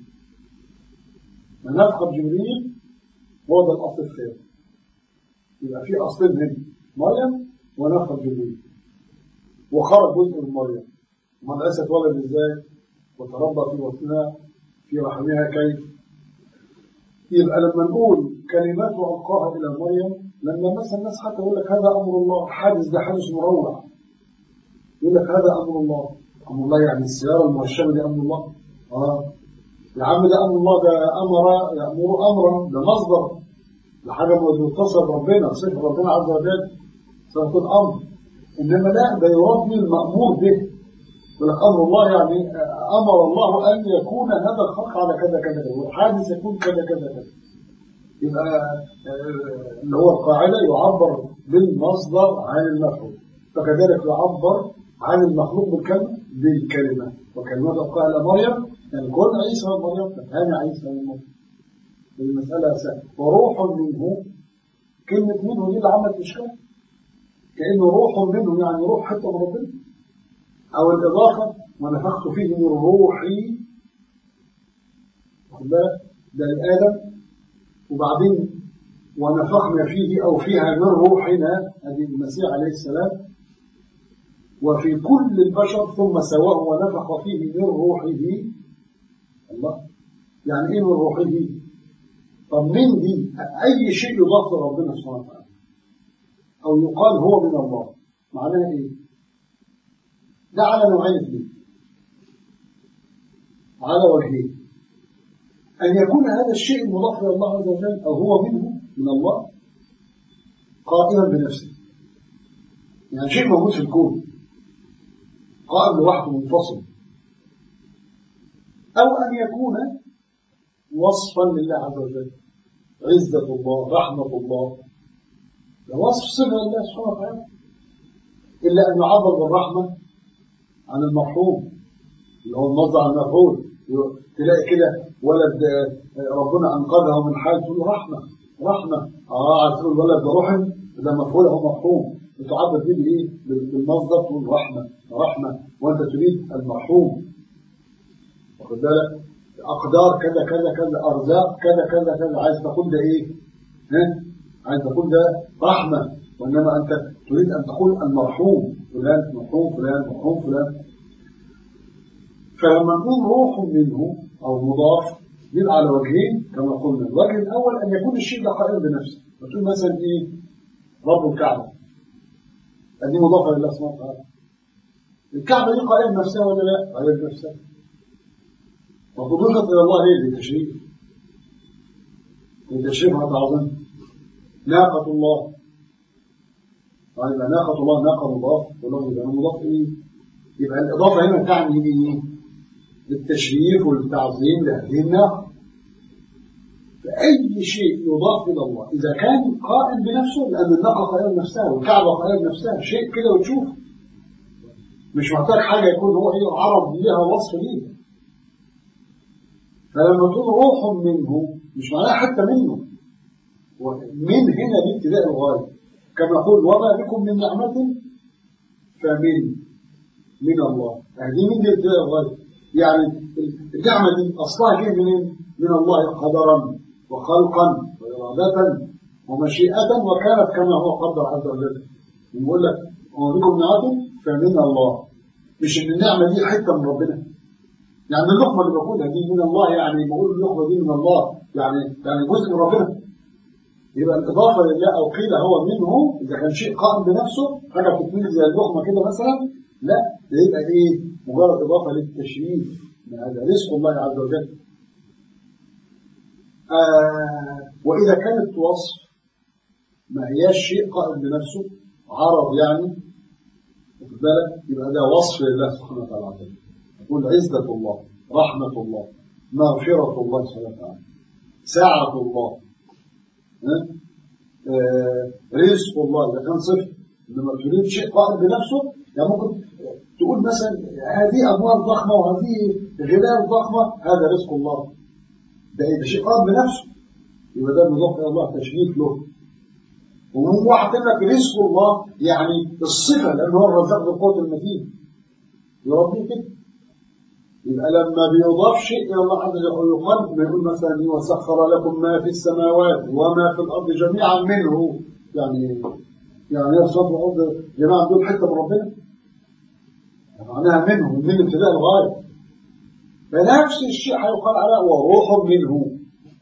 نفخة جبريل هو ده الأصل الثاني يبقى في أصلين هنا مريم ونفخة جبريل وخرج جزء من مريم ومدرسة اتولد ازاي وتربى في وطنها في رحمها كيف يبقى لما نقول كلمات ألقاها إلى مريم لما مثلا الناس حتى يقول لك هذا أمر الله حادث ده حادث مروع يقول لك هذا أمر الله أمر الله يعني السيارة المرشبة دي أمر الله آه يا عم ده أمر الله ده أمر يأمر أمرا ده مصدر ده حاجة متصل بربنا صفة ربنا عز وجل سيكون أمر إنما لا ده يراد المأمور به يقول لك أمر الله يعني أمر الله أن يكون هذا الخلق على كذا كذا كذا والحادث يكون كذا كذا كذا يبقى اللي هو القاعدة يعبر بالمصدر عن المفعول فكذلك يعبر عن المخلوق بالكلمة بالكلمة وكلمات ألقاها إلى مريم يعني كل عيسى من مريم فكان عيسى من مريم المسألة سهلة وروح منه كلمة منه دي اللي عملت إشكال كأنه روح منه يعني روح حتى من ربنا أو الإضافة ونفخت فيه من روحي واخد بالك ده لآدم وبعدين ونفخنا فيه أو فيها من روحنا هذه المسيح عليه السلام وفي كل البشر ثم سواه ونفخ فيه من روحه الله يعني ايه من روحه طب من دي اي شيء يضاف لربنا سبحانه وتعالى او يقال هو من الله معناها ايه ده على نوعين اثنين على وجهين أن يكون هذا الشيء المضاف إلى الله عز وجل أو هو منه من الله قائما بنفسه يعني شيء موجود في الكون قائم لوحده منفصل أو أن يكون وصفا لله عز وجل عزة الله رحمة الله ده وصف صفة لله سبحانه وتعالى إلا أن يعبر بالرحمة عن المرحوم اللي هو المصدر عن المفعول تلاقي كده ولد ربنا أنقذه من حال تقول رحمة رحمة اه عايز تقول الولد ده رحم ده مفعول هو مرحوم بتعبر به بايه بالمصدر تقول رحمة رحمة وانت تريد المرحوم واخد بالك اقدار كذا كذا كذا ارزاق كذا كذا كذا عايز تقول ده ايه ها عايز تقول ده رحمة وانما انت تريد ان تقول المرحوم فلان مرحوم فلان مرحوم فلان فلما نقول روح منه او مضاف يبقى على وجهين كما قلنا الوجه الاول ان يكون الشيء ده قائم بنفسه فتقول مثلا ايه رب الكعبه دي مضافه لله سبحانه وتعالى الكعبه دي قائمه بنفسها ولا لا؟ قائمه بنفسها وتضيفت الى الله ليه؟ للتشريف للتشريف وتعظيم ناقة الله طيب ناقة الله ناقة مضاف والله يبقى مضاف ايه؟ يبقى الاضافه هنا تعني ايه؟ للتشريف والتعظيم لهذه الناقة فأي شيء يضاف إلى الله إذا كان قائم بنفسه لأن الناقة قائمة بنفسها والكعبة قائمة بنفسها شيء كده وتشوف مش محتاج حاجة يكون هو إيه عرض لها وصف ليه فلما تقول روح منه مش معناها حتى منه من هنا لابتداء الغاية كما يقول وما بكم من نعمة فمن من الله هذه من دي ابتداء الغاية يعني النعمة دي أصلها جاي منين؟ من الله قدرا وخلقا وإرادة ومشيئة وكانت كما هو قدر عز وجل يقول لك وما بكم نعمة فمن الله مش إن النعمة دي حتة من ربنا يعني اللقمة اللي باكلها دي من الله يعني بقول اللقمة دي من الله يعني يعني جزء من ربنا يبقى الإضافة لله أو قيل هو منه إذا كان شيء قائم بنفسه حاجة بتتميز زي اللقمة كده مثلا لا ده يبقى ايه مجرد اضافه للتشريف هذا رزق الله عز وجل آه واذا كانت وصف ما هياش شيء قائم بنفسه عرض يعني واخد بالك يبقى ده وصف لله سبحانه وتعالى عز وجل يقول عزة الله رحمة الله مغفرة الله سبحانه وتعالى ساعة الله ها؟ آه رزق الله إذا كان صفر لما تريد شيء قائم بنفسه يعني ممكن تقول مثلا هذه أموال ضخمة وهذه غلال ضخمة هذا رزق الله ده إيه ده شيء قائم بنفسه يبقى ده مضاف إلى الله تشريف له وهو واحد لك رزق الله يعني الصفة لأن هو الرزاق ذو القوة المتين يربيه كده يبقى لما بيضاف شيء إلى الله عز وجل يقال ما يقول مثلا وسخر لكم ما في السماوات وما في الأرض جميعا منه يعني يعني هي صفة الأرض جماعة دول حتة من ربنا معناها منه من ابتداء الغاية فنفس الشيء هيقال على وروح منه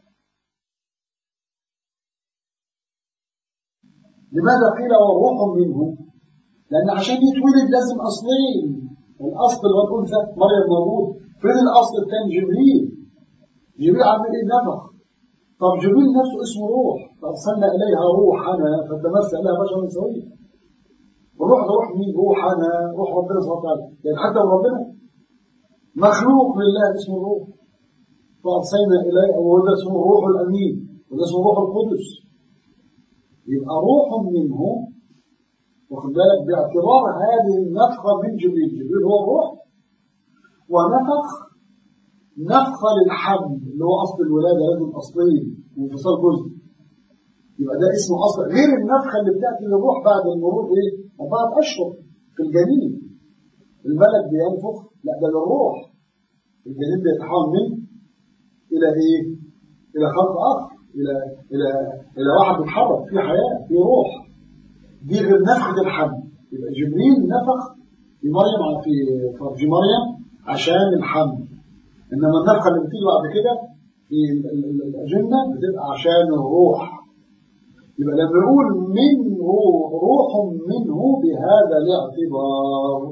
لماذا قيل وروح منه لأن عشان يتولد لازم أصلين الأصل والأنثى مريم موجود فين الأصل الثاني جبريل جبريل عمل إيه نفخ طب جبريل نفسه اسمه روح فأرسلنا إليها روحنا فتمثل لها بشرا سويا والروح ده روح مين روحنا روح ربنا سبحانه وتعالى يعني حتى ربنا مخلوق لله اسمه الروح فأرسلنا إليه وده اسمه الروح الأمين وده اسمه الروح القدس يبقى روح منه واخد بالك باعتبار هذه النفخة من جبريل جبريل هو الروح ونفخ نفخ للحمل اللي هو أصل الولادة لازم أصلين وانفصال جزء يبقى ده اسمه أصل غير النفخة اللي بتأتي للروح بعد المرور إيه؟ أربعة أشهر في الجنين الملك بينفخ لا ده للروح الجنين بيتحول منه إلى إيه؟ إلى خلق آخر إلى إلى إلى واحد بيتحرك في حياة في روح دي غير نفخة الحمل يبقى جبريل نفخ في مريم في فرج مريم عشان الحمل إنما النفخة اللي بتيجي بعد كده في الأجنة بتبقى عشان الروح يبقى لما يقول منه روح منه بهذا الاعتبار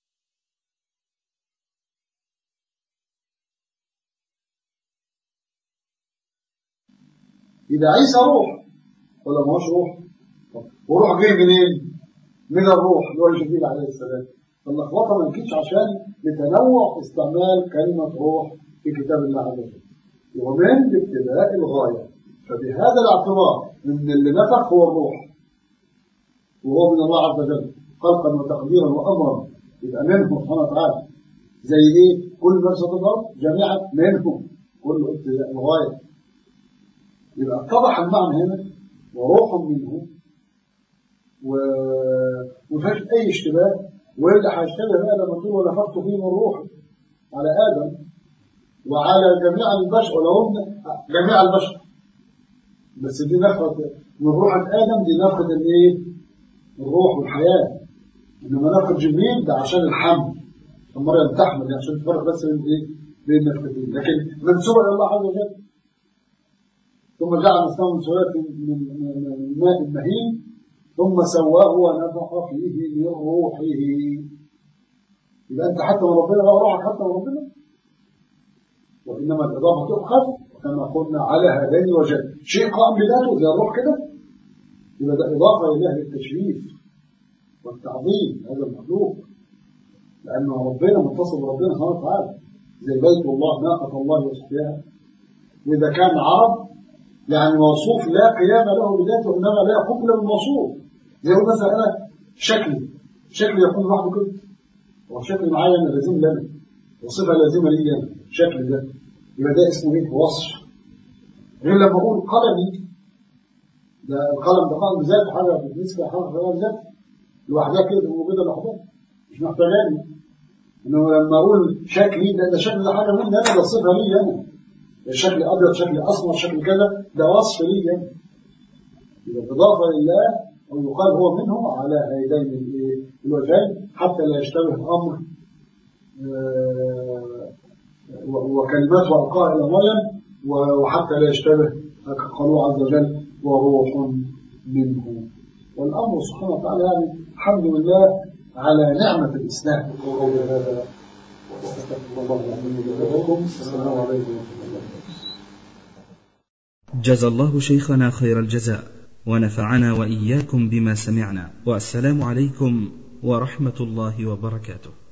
إذا عيسى روح ولا ما هوش روح وروح جاي منين؟ من الروح اللي هو جبريل عليه السلام فاللخبطه ما نجيش عشان نتنوع في استعمال كلمه روح في كتاب الله عز وجل ومن ابتداء الغايه فبهذا الاعتبار ان اللي نفخ هو الروح وهو من الله عز وجل خلقا وتقديرا وامرا يبقى منه سبحانه وتعالى زي ايه؟ كل ما الارض جميعا منه كل ابتداء الغايه يبقى اتضح المعنى هنا وروح منه و... ومفيش اي اشتباه واللي هيشتبه بقى لما تقول ونفخت فيه من روحي على ادم وعلى جميع البشر ولو هم جميع البشر بس دي نفخه من روح ادم دي نفخه الايه؟ الروح والحياه انما نفخه جبريل ده عشان الحمل المريم تحمل يعني عشان تفرق بس بين ايه؟ بين النفختين لكن منسوبه الى الله عز وجل ثم جعل نسله من سلالة من ماء مهين ثم سواه ونفخ فيه من روحه يبقى انت حتى من ربنا لا روحك حتى من ربنا وانما الاضافه تؤخذ كما قلنا على هذين الوجهين شيء قائم بذاته زي الروح كده يبقى ده اضافه لله للتشريف والتعظيم هذا المخلوق لانه ربنا متصل بربنا سبحانه وتعالى زي بيت الله ناقه الله وسقياها واذا كان عرب يعني موصوف لا قيام له بذاته انما لا حكم للموصوف زي هو مثلا انا شكلي شكلي يكون لوحده كده هو شكل معين لازم لنا وصفه لازمه لي انا شكل ده يبقى ده اسمه ايه وصف غير لما اقول قلمي ده القلم ده قلم ذات حاجه بالنسبه لحاجه غير ذات لوحدها كده موجوده لوحدها مش محتاجاني انما لما اقول شكلي ده ده شكل ده حاجه مني انا ده صفه لي انا شكل ابيض شكل اسمر شكل كذا ده وصف لي يعني اذا اضافه لله او يقال هو منه على هذين الوجهين حتى لا يشتبه امر وكلمات والقاها الى مريم وحتى لا يشتبه قالوا عز وجل وروح منه والامر سبحانه وتعالى يعني الحمد لله على نعمة الإسلام وقول هذا وأستغفر الله لي ولكم السلام عليكم ورحمة الله جزى الله شيخنا خير الجزاء ونفعنا وإياكم بما سمعنا والسلام عليكم ورحمة الله وبركاته